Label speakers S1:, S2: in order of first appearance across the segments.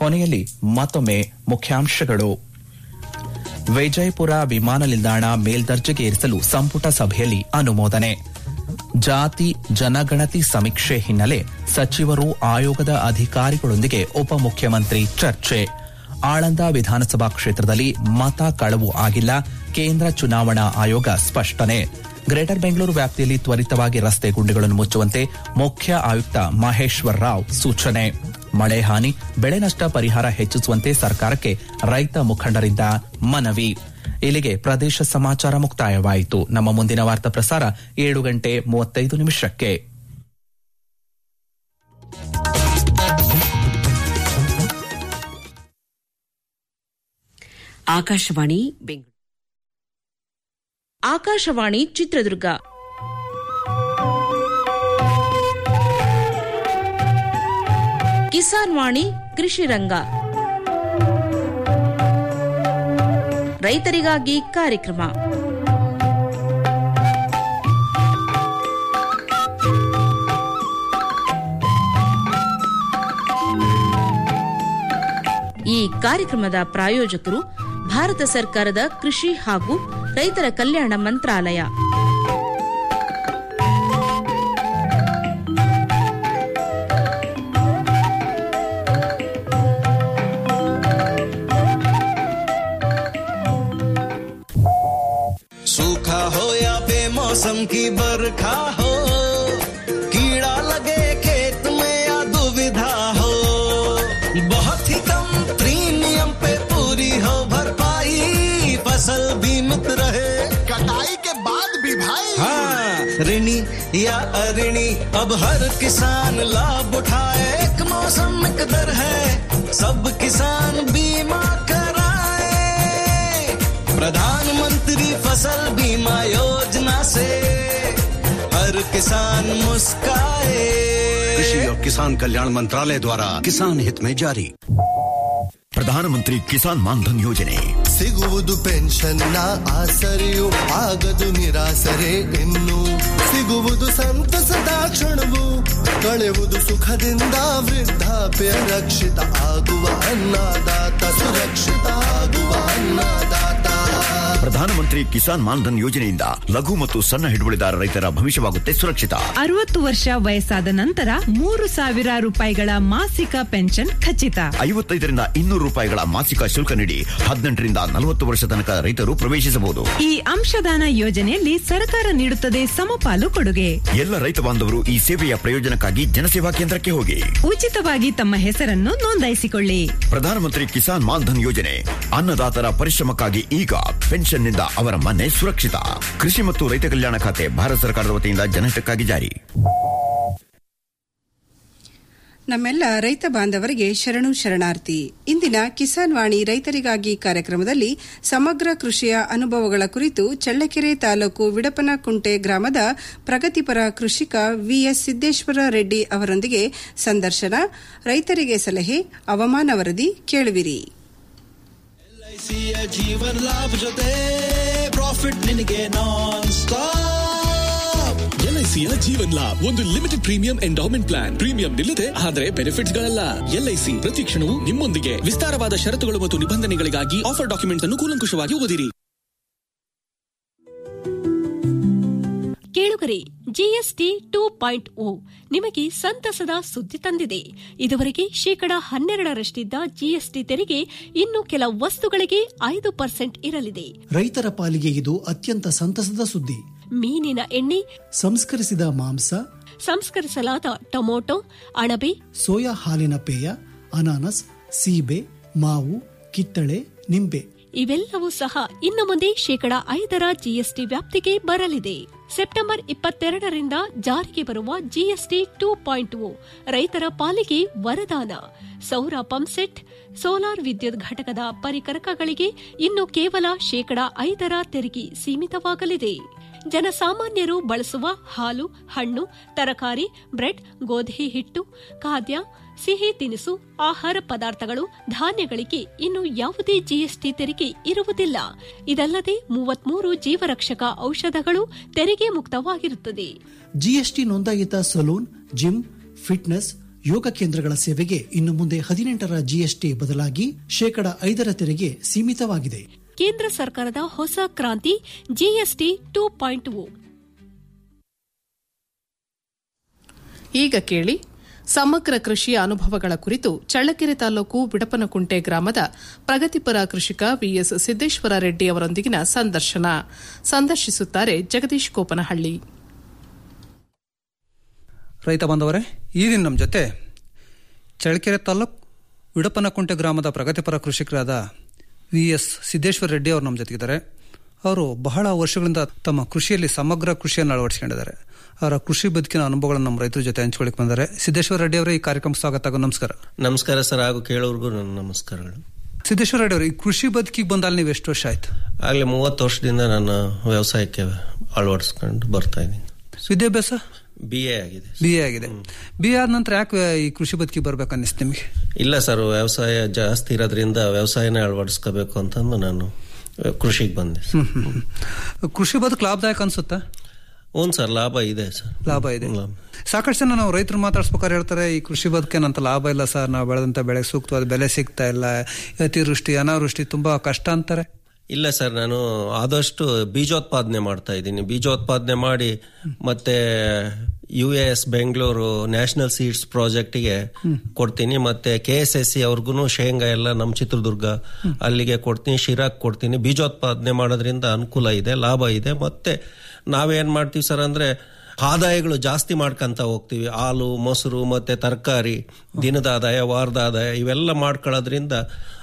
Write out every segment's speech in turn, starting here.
S1: ಕೊನೆಯಲ್ಲಿ ಮತ್ತೊಮ್ಮೆ ಮುಖ್ಯಾಂಶಗಳು ವಿಜಯಪುರ ವಿಮಾನ ನಿಲ್ದಾಣ ಮೇಲ್ದರ್ಜೆಗೆ ಏರಿಸಲು ಸಂಪುಟ ಸಭೆಯಲ್ಲಿ ಅನುಮೋದನೆ ಜಾತಿ ಜನಗಣತಿ ಸಮೀಕ್ಷೆ ಹಿನ್ನೆಲೆ ಸಚಿವರು ಆಯೋಗದ ಅಧಿಕಾರಿಗಳೊಂದಿಗೆ ಉಪಮುಖ್ಯಮಂತ್ರಿ ಚರ್ಚೆ ಆಳಂದ ವಿಧಾನಸಭಾ ಕ್ಷೇತ್ರದಲ್ಲಿ ಮತ ಕಳವು ಆಗಿಲ್ಲ ಕೇಂದ್ರ ಚುನಾವಣಾ ಆಯೋಗ ಸ್ಪಷ್ಟನೆ ಗ್ರೇಟರ್ ಬೆಂಗಳೂರು ವ್ಯಾಪ್ತಿಯಲ್ಲಿ ತ್ವರಿತವಾಗಿ ರಸ್ತೆ ಗುಂಡಿಗಳನ್ನು ಮುಚ್ಚುವಂತೆ ಮುಖ್ಯ ಆಯುಕ್ತ ಮಹೇಶ್ವರ್ ರಾವ್ ಸೂಚನೆ ಮಳೆ ಹಾನಿ ಬೆಳೆ ನಷ್ಟ ಪರಿಹಾರ ಹೆಚ್ಚಿಸುವಂತೆ ಸರ್ಕಾರಕ್ಕೆ ರೈತ ಮುಖಂಡರಿಂದ ಮನವಿ ಇಲ್ಲಿಗೆ ಪ್ರದೇಶ ಸಮಾಚಾರ ಮುಕ್ತಾಯವಾಯಿತು ನಮ್ಮ ಮುಂದಿನ ವಾರ್ತಾ ಪ್ರಸಾರ ಏಳು ಗಂಟೆ ಮೂವತ್ತೈದು ನಿಮಿಷಕ್ಕೆ
S2: ಆಕಾಶವಾಣಿ ಬೆಂಗಳೂರು
S3: ಆಕಾಶವಾಣಿ ಚಿತ್ರದುರ್ಗ ಕಿಸಾನ್ ವಾಣಿ ಕೃಷಿ ರಂಗ ರೈತರಿಗಾಗಿ ಕಾರ್ಯಕ್ರಮ ಈ ಕಾರ್ಯಕ್ರಮದ ಪ್ರಾಯೋಜಕರು ಭಾರತ ಸರ್ಕಾರದ ಕೃಷಿ ಹಾಗೂ ರೈತರ ಕಲ್ಯಾಣ ಮಂತ್ರಾಲಯ
S4: सूखा हो या बेमौसम की बरखा हो कीड़ा लगे खेत में या दुविधा हो बहुत ही कम प्रीमियम पे पूरी हो भरपाई फसल बीमित रहे
S5: कटाई के बाद भी भाई
S4: हाँ ऋणी या अऋणी अब हर किसान लाभ उठाए एक मौसम एक दर है सब किसान बीमा कराए प्रधानमंत्री फसल बीमा योजना से हर किसान मुस्काए
S6: कृषि और किसान कल्याण मंत्रालय द्वारा किसान हित में जारी
S7: ಪ್ರಧಾನಮಂತ್ರಿ ಕಿಸಾನ್ ಮಾನ್ಧನ್ ಯೋಜನೆ
S5: ಸಿಗುವುದು ಪೆನ್ಷನ್ನ ಆಸರೆಯು ಆಗದು ನಿರಾಸರೆ ಇನ್ನು ಸಿಗುವುದು ಸಂತಸದ ಕ್ಷಣವು ಕಳೆಯುವುದು ಸುಖದಿಂದ ವೃದ್ಧಾಪ್ಯ ರಕ್ಷಿತ ಆಗುವ ಅನ್ನದಾತ ಸುರಕ್ಷಿತ ಆಗುವ ಅನ್ನದಾತ
S7: ಪ್ರಧಾನಮಂತ್ರಿ ಕಿಸಾನ್ ಮಾನ್ಧನ್ ಯೋಜನೆಯಿಂದ ಲಘು ಮತ್ತು ಸಣ್ಣ ಹಿಡುವಳಿದಾರ ರೈತರ ಭವಿಷ್ಯವಾಗುತ್ತೆ ಸುರಕ್ಷಿತ
S8: ಅರವತ್ತು ವರ್ಷ ವಯಸ್ಸಾದ ನಂತರ ಮೂರು ಸಾವಿರ ರೂಪಾಯಿಗಳ ಮಾಸಿಕ ಪೆನ್ಷನ್ ಖಚಿತ
S7: ಐವತ್ತೈದರಿಂದ ಇನ್ನೂರು ರೂಪಾಯಿಗಳ ಮಾಸಿಕ ಶುಲ್ಕ ನೀಡಿ ಹದಿನೆಂಟರಿಂದ ನಲವತ್ತು ವರ್ಷ ತನಕ ರೈತರು ಪ್ರವೇಶಿಸಬಹುದು
S8: ಈ ಅಂಶದಾನ ಯೋಜನೆಯಲ್ಲಿ ಸರ್ಕಾರ ನೀಡುತ್ತದೆ ಸಮಪಾಲು ಕೊಡುಗೆ
S7: ಎಲ್ಲ ರೈತ ಬಾಂಧವರು ಈ ಸೇವೆಯ ಪ್ರಯೋಜನಕ್ಕಾಗಿ ಜನಸೇವಾ ಕೇಂದ್ರಕ್ಕೆ ಹೋಗಿ
S8: ಉಚಿತವಾಗಿ ತಮ್ಮ ಹೆಸರನ್ನು ನೋಂದಾಯಿಸಿಕೊಳ್ಳಿ
S7: ಪ್ರಧಾನಮಂತ್ರಿ ಕಿಸಾನ್ ಮಾನ್ಧನ್ ಯೋಜನೆ ಅನ್ನದಾತರ ಪರಿಶ್ರಮಕ್ಕಾಗಿ ಈಗ ಪೆನ್ಷನ್ನಿಂದ ಅವರ ಮನೆ ಸುರಕ್ಷಿತ ಕೃಷಿ ಮತ್ತು ರೈತ ಕಲ್ಯಾಣ ಖಾತೆ ಭಾರತ ಸರ್ಕಾರದ ವತಿಯಿಂದ ಜನಹಿತಕ್ಕಾಗಿ ಜಾರಿ
S9: ನಮ್ಮೆಲ್ಲ ರೈತ ಬಾಂಧವರಿಗೆ ಶರಣು ಶರಣಾರ್ಥಿ ಇಂದಿನ ಕಿಸಾನ್ ವಾಣಿ ರೈತರಿಗಾಗಿ ಕಾರ್ಯಕ್ರಮದಲ್ಲಿ ಸಮಗ್ರ ಕೃಷಿಯ ಅನುಭವಗಳ ಕುರಿತು ಚಳ್ಳಕೆರೆ ತಾಲೂಕು ವಿಡಪನಕುಂಟೆ ಗ್ರಾಮದ ಪ್ರಗತಿಪರ ಕೃಷಿಕ ವಿಎಸ್ ಸಿದ್ದೇಶ್ವರ ರೆಡ್ಡಿ ಅವರೊಂದಿಗೆ ಸಂದರ್ಶನ ರೈತರಿಗೆ ಸಲಹೆ ಹವಾಮಾನ ವರದಿ ಕೇಳುವಿರಿ
S4: ಎಲ್ಐಸಿಯ ಜೀವನ ಲಾಭ ಜೊತೆ ಪ್ರಾಫಿಟ್ ನಿನಗೆ ನಾನ್ ಸ್ಟಾಪ್
S10: ಎಲ್ಐಸಿಯ ಜೀವನ್ ಲಾಭ್ ಒಂದು limited premium endowment plan premium ನಿಲ್ಲದೆ ಆದರೆ ಬೆನಿಫಿಟ್ಸ್ ಗಳಲ್ಲ ಎಲ್ಐಸಿ ಪ್ರತಿ ಕ್ಷಣವೂ ನಿಮ್ಮೊಂದಿಗೆ ವಿಸ್ತಾರವಾದ ಷರತ್ತುಗಳು ಮತ್ತು ನಿಬಂಧನೆಗಳಿಗಾಗಿ ಆಫರ್ ಡಾಕ್ಯುಮೆಂಟ್ಸ್ ಅನ್ನು ಕೂಲಂಕುಷವಾಗಿ ಓದಿರಿ
S11: ಕೇಳುಗರೆ ಜಿಎಸ್ಟಿ ಟೂ ಪಾಯಿಂಟ್ ಓ ನಿಮಗೆ ಸಂತಸದ ಸುದ್ದಿ ತಂದಿದೆ ಇದುವರೆಗೆ ಶೇಕಡ ಹನ್ನೆರಡರಷ್ಟಿದ್ದ ಜಿಎಸ್ಟಿ ತೆರಿಗೆ ಇನ್ನು ಕೆಲ ವಸ್ತುಗಳಿಗೆ ಐದು ಪರ್ಸೆಂಟ್ ಇರಲಿದೆ
S12: ರೈತರ ಪಾಲಿಗೆ ಇದು ಅತ್ಯಂತ ಸಂತಸದ ಸುದ್ದಿ
S11: ಮೀನಿನ ಎಣ್ಣೆ
S12: ಸಂಸ್ಕರಿಸಿದ ಮಾಂಸ
S11: ಸಂಸ್ಕರಿಸಲಾದ ಟೊಮೊಟೊ ಅಣಬೆ
S12: ಸೋಯಾ ಹಾಲಿನ ಪೇಯ ಅನಾನಸ್ ಸೀಬೆ ಮಾವು ಕಿತ್ತಳೆ ನಿಂಬೆ
S11: ಇವೆಲ್ಲವೂ ಸಹ ಇನ್ನು ಮುಂದೆ ಶೇಕಡ ಐದರ ಜಿಎಸ್ಟಿ ವ್ಯಾಪ್ತಿಗೆ ಬರಲಿದೆ ಸೆಪ್ಟೆಂಬರ್ ಇಪ್ಪತ್ತೆರಡರಿಂದ ಜಾರಿಗೆ ಬರುವ ಜಿಎಸ್ಟಿ ಟೂ ಪಾಯಿಂಟ್ ಓ ರೈತರ ಪಾಲಿಗೆ ವರದಾನ ಸೌರ ಪಂಪ್ಸೆಟ್ ಸೋಲಾರ್ ವಿದ್ಯುತ್ ಘಟಕದ ಪರಿಕರಕಗಳಿಗೆ ಇನ್ನು ಕೇವಲ ಶೇಕಡ ಐದರ ತೆರಿಗೆ ಸೀಮಿತವಾಗಲಿದೆ ಜನಸಾಮಾನ್ಯರು ಬಳಸುವ ಹಾಲು ಹಣ್ಣು ತರಕಾರಿ ಬ್ರೆಡ್ ಗೋಧಿ ಹಿಟ್ಟು ಖಾದ್ಯ ಸಿಹಿ ತಿನಿಸು ಆಹಾರ ಪದಾರ್ಥಗಳು ಧಾನ್ಯಗಳಿಗೆ ಇನ್ನು ಯಾವುದೇ ಜಿಎಸ್ಟಿ ತೆರಿಗೆ ಇರುವುದಿಲ್ಲ ಇದಲ್ಲದೆ ಮೂವತ್ಮೂರು ಜೀವರಕ್ಷಕ ಔಷಧಗಳು ತೆರಿಗೆ ಮುಕ್ತವಾಗಿರುತ್ತದೆ
S12: ಜಿಎಸ್ಟಿ ನೋಂದಾಯಿತ ಸಲೂನ್ ಜಿಮ್ ಫಿಟ್ನೆಸ್ ಯೋಗ ಕೇಂದ್ರಗಳ ಸೇವೆಗೆ ಇನ್ನು ಮುಂದೆ ಹದಿನೆಂಟರ ಜಿಎಸ್ಟಿ ಬದಲಾಗಿ ಶೇಕಡ ಐದರ ತೆರಿಗೆ ಸೀಮಿತವಾಗಿದೆ
S11: ಕೇಂದ್ರ ಸರ್ಕಾರದ ಹೊಸ ಕ್ರಾಂತಿ ಜಿಎಸ್ಟಿ ಟೂ ಪಾಯಿಂಟ್ ಓ
S2: ಈಗ ಕೇಳಿ ಸಮಗ್ರ ಕೃಷಿಯ ಅನುಭವಗಳ ಕುರಿತು ಚಳ್ಳಕೆರೆ ತಾಲೂಕು ಬಿಡಪನಕುಂಟೆ ಗ್ರಾಮದ ಪ್ರಗತಿಪರ ಕೃಷಿಕ ವಿಎಸ್ ಸಿದ್ದೇಶ್ವರ ರೆಡ್ಡಿ ಅವರೊಂದಿಗಿನ ಸಂದರ್ಶನ ಸಂದರ್ಶಿಸುತ್ತಾರೆ ಜಗದೀಶ್ ಕೋಪನಹಳ್ಳಿ
S13: ರೈತ ಬಾಂಧವರೇ ಈ ದಿನ ನಮ್ಮ ಜೊತೆ ಚಳ್ಳಕೆರೆ ತಾಲೂಕು ವಿಡಪನಕುಂಟೆ ಗ್ರಾಮದ ಪ್ರಗತಿಪರ ಕೃಷಿಕರಾದ ವಿ ಎಸ್ ಸಿದ್ದೇಶ್ವರ ರೆಡ್ಡಿ ಅವರು ನಮ್ಮ ಜೊತೆಗಿದ್ದಾರೆ ಅವರು ಬಹಳ ವರ್ಷಗಳಿಂದ ತಮ್ಮ ಕೃಷಿಯಲ್ಲಿ ಸಮಗ್ರ ಕೃಷಿಯನ್ನು ಅಳವಡಿಸಿಕೊಂಡಿದ್ದಾರೆ ಅವರ ಕೃಷಿ ಬದುಕಿನ ಅನುಭವಗಳನ್ನು ನಮ್ಮ ರೈತರ ಜೊತೆ ಹಂಚ್ಕೊಳ್ಳಿಕ್ ಬಂದರೆ ಸಿದ್ದೇಶ್ವರ ರೆಡ್ಡಿ ಅವರೇ ಈ ಕಾರ್ಯಕ್ರಮ ಸ್ವಾಗತ ಆಗೋ ನಮಸ್ಕಾರ
S14: ನಮಸ್ಕಾರ ಸರ್ ಹಾಗೂ ಕೇಳೋರ್ಗೂ ನನ್ನ ನಮಸ್ಕಾರಗಳು
S13: ಸಿದ್ದೇಶ್ವರ ರೆಡ್ಡಿ ಅವರು ಈ ಕೃಷಿ ಬದುಕಿಗೆ ಬಂದಲ್ಲಿ ನೀವು ಎಷ್ಟು ವರ್ಷ ಆಯ್ತು
S14: ಆಗಲೇ ಮೂವತ್ತು ವರ್ಷದಿಂದ ನಾನು ವ್ಯವಸಾಯಕ್ಕೆ ಅಳವಡಿಸ್ಕೊಂಡು ಬರ್ತಾ ಇದ್ದೀನಿ
S13: ವಿದ್ಯಾಭ್ಯಾಸ
S14: ಬಿ ಎ ಆಗಿದೆ
S13: ಬಿ ಎ ಆಗಿದೆ ಬಿ ಎ ಆದ ನಂತರ ಯಾಕೆ ಈ ಕೃಷಿ ಬದುಕಿಗೆ ಬರ್ಬೇಕು ಅನ್ನಿಸ್ತು ನಿಮಗೆ
S14: ಇಲ್ಲ ಸರ್ ವ್ಯವಸಾಯ ಜಾಸ್ತಿ ಇರೋದ್ರಿಂದ ವ್ಯವಸಾಯನೇ ಅಳವಡಿಸ್ಕೋಬೇಕು ಅಂತಂದು ನಾನು ಕೃಷಿಗೆ ಬಂದೆ
S13: ಹ್ಮ್, ಹ್ಮ್, ಹ್ಮ್. ಕೃಷಿ ಬದುಕು ಲಾಭದಾಯಕ ಅನ್ಸುತ್ತಾ
S14: ಹ್ಞೂ ಸರ್ ಲಾಭ ಇದೆ ಸರ್
S13: ಲಾಭ ಇದೆ ಸಾಕಷ್ಟು ಜನ ನಾವು ರೈತರು ಮಾತಾಡ್ಸ್ಬೇಕಾದ್ರೆ ಹೇಳ್ತಾರೆ ಈ ಕೃಷಿ ಬದುಕೇನಂತ ಲಾಭ ಇಲ್ಲ ಸರ್ ನಾವು ಬೆಳೆದಂತ ಬೆಳೆ ಸೂಕ್ತವಾದ ಬೆಲೆ ಸಿಗ್ತಾ ಇಲ್ಲ ಅತಿವೃಷ್ಟಿ ಅನಾವೃಷ್ಟಿ ತುಂಬಾ ಕಷ್ಟ ಅಂತಾರೆ
S14: ಇಲ್ಲ ಸರ್ ನಾನು ಆದಷ್ಟು ಬೀಜೋತ್ಪಾದನೆ ಮಾಡ್ತಾ ಇದ್ದೀನಿ ಬೀಜೋತ್ಪಾದನೆ ಮಾಡಿ ಮತ್ತೆ U S Bengaluru national seeds ಪ್ರಾಜೆಕ್ಟಿಗೆ ಕೊಡ್ತೀನಿ ಮತ್ತೆ ಕೆ ಎಸ್ ಎಸ್ ಸಿ ಅವ್ರಿಗೂ ಶೇಂಗಾ ಎಲ್ಲ ನಮ್ಮ ಚಿತ್ರದುರ್ಗ ಅಲ್ಲಿಗೆ ಕೊಡ್ತೀನಿ ಶಿರಾಕ್ ಕೊಡ್ತೀನಿ ಬೀಜೋತ್ಪಾದನೆ ಮಾಡೋದ್ರಿಂದ ಅನುಕೂಲ ಇದೆ ಲಾಭ ಇದೆ ಮತ್ತೆ ನಾವೇನ್ ಮಾಡ್ತೀವಿ ಸರ್ ಅಂದ್ರೆ ಆದಾಯಗಳು ಜಾಸ್ತಿ ಮಾಡ್ಕೊಂತ ಹೋಗ್ತೀವಿ ಹಾಲು ಮೊಸರು ಮತ್ತೆ ತರಕಾರಿ ದಿನದ ಆದಾಯ ವಾರದ ಆದಾಯ ಇವೆಲ್ಲ ಮಾಡ್ಕೊಳ್ಳೋದ್ರಿಂದ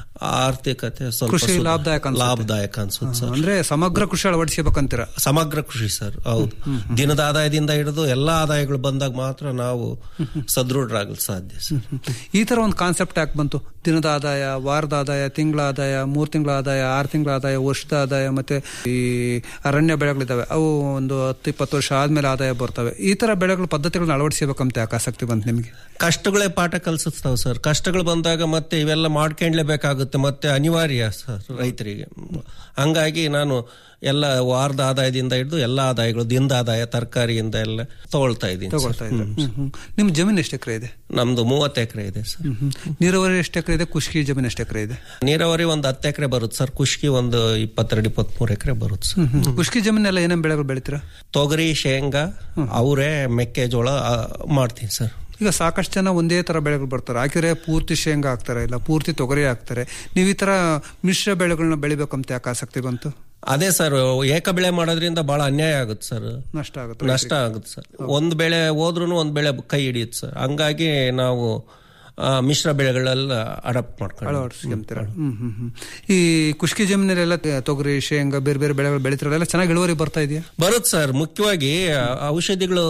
S14: ಆರ್ಥಿಕತೆ ಸ್ವಲ್ಪ
S13: ಕೃಷಿ
S14: ಸುಧಾರ-
S13: ಲಾಭದಾಯಕ ಅನ್ಸುತ್ತೆ.
S14: ಲಾಭದಾಯಕ ಅನ್ಸುತ್ತೆ ಸರ್
S13: ಅಂದ್ರೆ ಸಮಗ್ರ ಕೃಷಿ ಅಳವಡಿಸಬೇಕಂತೀರ
S14: ಸಮಗ್ರ ಕೃಷಿ ಸರ್ ಹೌದು ದಿನದ ಆದಾಯದಿಂದ ಹಿಡಿದು ಎಲ್ಲಾ ಆದಾಯಗಳು ಬಂದಾಗ ಮಾತ್ರ ನಾವು ಸದೃಢರಾಗಲು ಸಾಧ್ಯ ಸರ್
S13: ಈ ತರ ಒಂದು ಕಾನ್ಸೆಪ್ಟ್ ಯಾಕೆ ಬಂತು ದಿನದ ಆದಾಯ ವಾರದ ಆದಾಯ ತಿಂಗಳ ಆದಾಯ ಮೂರ್ ತಿಂಗಳ ಆದಾಯ ಆರು ತಿಂಗಳ ಆದಾಯ ವರ್ಷದ ಆದಾಯ ಮತ್ತೆ ಈ ಅರಣ್ಯ ಬೆಳೆಗಳಿದಾವೆ ಅವು ಒಂದು ಹತ್ತು ಇಪ್ಪತ್ತು ವರ್ಷ ಆದ್ಮೇಲೆ ಆದಾಯ ಬರ್ತವೆ ಈ ತರ ಬೆಳೆಗಳ ಪದ್ಧತಿಗಳನ್ನ ಅಳವಡಿಸಬೇಕಂತ ಯಾಕೆ ಆಸಕ್ತಿ ಬಂತು ನಿಮಗೆ
S14: ಕಷ್ಟಗಳೇ ಪಾಠ ಕಲಿಸ್ತಾವ್ ಸರ್ ಕಷ್ಟಗಳು ಬಂದಾಗ ಮತ್ತೆ ಇವೆಲ್ಲ ಮಾಡ್ಕೊಂಡ್ಲೇಬೇಕಾಗುತ್ತೆ ಮತ್ತೆ ಅನಿವಾರ್ಯ ಸರ್ ರೈತರಿಗೆ ಹಂಗಾಗಿ ನಾನು ಎಲ್ಲ ವಾರದ ಆದಾಯದಿಂದ ಹಿಡಿದು ಎಲ್ಲ ಆದಾಯಗಳು ದಿನದ ಆದಾಯ ತರಕಾರಿಯಿಂದ ಎಲ್ಲ ತಗೊಳ್ತಾ ಇದ್ದೀನಿ ಸರ್.
S13: ತಗೊಳ್ತಾ ಇದ್ದಾರೆ
S14: ಹ್ಮ್.
S13: ಹ್ಮ್, ಹ್ಮ್. ನಿಮ್ ಜಮೀನು ಎಷ್ಟು ಎಕರೆ ಇದೆ
S14: ನಮ್ದು ಮೂವತ್ತು ಎಕರೆ ಇದೆ ಸರ್
S13: ಹ್ಮ್, ಹ್ಮ್. ನೀರಾವರಿ ಎಷ್ಟು ಎಕರೆ ಇದೆ ಖುಷ್ಕಿ ಜಮೀನು ಎಷ್ಟು ಎಕರೆ ಇದೆ
S14: ನೀರಾವರಿ ಒಂದು ಹತ್ತು ಎಕರೆ ಬರುತ್ತೆ ಸರ್ ಖುಷ್ಕಿ ಒಂದು ಇಪ್ಪತ್ತೆರಡು ಇಪ್ಪತ್ಮೂರು ಎಕರೆ ಬರುತ್ತೆ ಸರ್
S13: ಹ್ಮ್, ಹ್ಮ್. ಖುಷ್ಕಿ ಜಮೀನೆಲ್ಲ ಏನೇನ್ ಬೆಳೆಗಳು ಬೆಳಿತೀರಾ
S14: ತೊಗರಿ ಶೇಂಗಾ ಅವರೇ ಮೆಕ್ಕೆಜೋಳ ಆ, ಮಾಡ್ತೀನಿ ಸರ್
S13: ಈಗ ಸಾಕಷ್ಟು ಜನ ಒಂದೇ ತರ ಬೆಳೆಗಳು ಬರ್ತಾರೆ ಹಾಕಿದ್ರೆ ಪೂರ್ತಿ ಶೇಂಗಾ ಹಾಕ್ತಾರೆ ಇಲ್ಲ ಪೂರ್ತಿ ತೊಗರಿ ಹಾಕ್ತಾರೆ ನೀವು ಈ ತರ ಮಿಶ್ರ ಬೆಳೆಗಳನ್ನ ಬೆಳಿಬೇಕಂತ ಯಾಕೆ ಆಸಕ್ತಿ ಬಂತು
S14: ಅದೇ ಸರ್ ಏಕ ಬೆಳೆ ಮಾಡೋದ್ರಿಂದ ಬಹಳ ಅನ್ಯಾಯ ಆಗುತ್ತೆ ಸರ್
S13: ನಷ್ಟ ಆಗುತ್ತೆ
S14: ನಷ್ಟ ಆಗುತ್ತೆ ಸರ್ ಒಂದ್ ಬೆಳೆ ಹೋದ್ರೂ ಒಂದ್ ಬೆಳೆ ಕೈ ಹಿಡಿಯುತ್ತೆ ಸರ್ ಹಂಗಾಗಿ ನಾವು ಆ, ಮಿಶ್ರ ಬೆಳೆಗಳೆಲ್ಲ ಅಡಾಪ್ಟ್ ಮಾಡ್ಕೊಂಡು
S13: ಅಳವಡಿಸ್ಕೊಂತೀರ ಹ್ಮ್ ಹ್ಮ್ ಹ್ಮ್ ಈ ಖುಷ್ಕಿ ಜಮೀನಲ್ಲೆಲ್ಲ ತೊಗರಿ ಶೇಂಗಾ ಬೇರೆ ಬೇರೆ ಬೆಳೆಗಳು ಬೆಳಿತಿರಲ್ಲ ಚೆನ್ನಾಗಿ ಇಳುವರಿ ಬರ್ತಾ ಇದೆಯಾ
S14: ಬರುತ್ತೆ ಸರ್ ಮುಖ್ಯವಾಗಿ ಆ, ಔಷಧಿಗಳು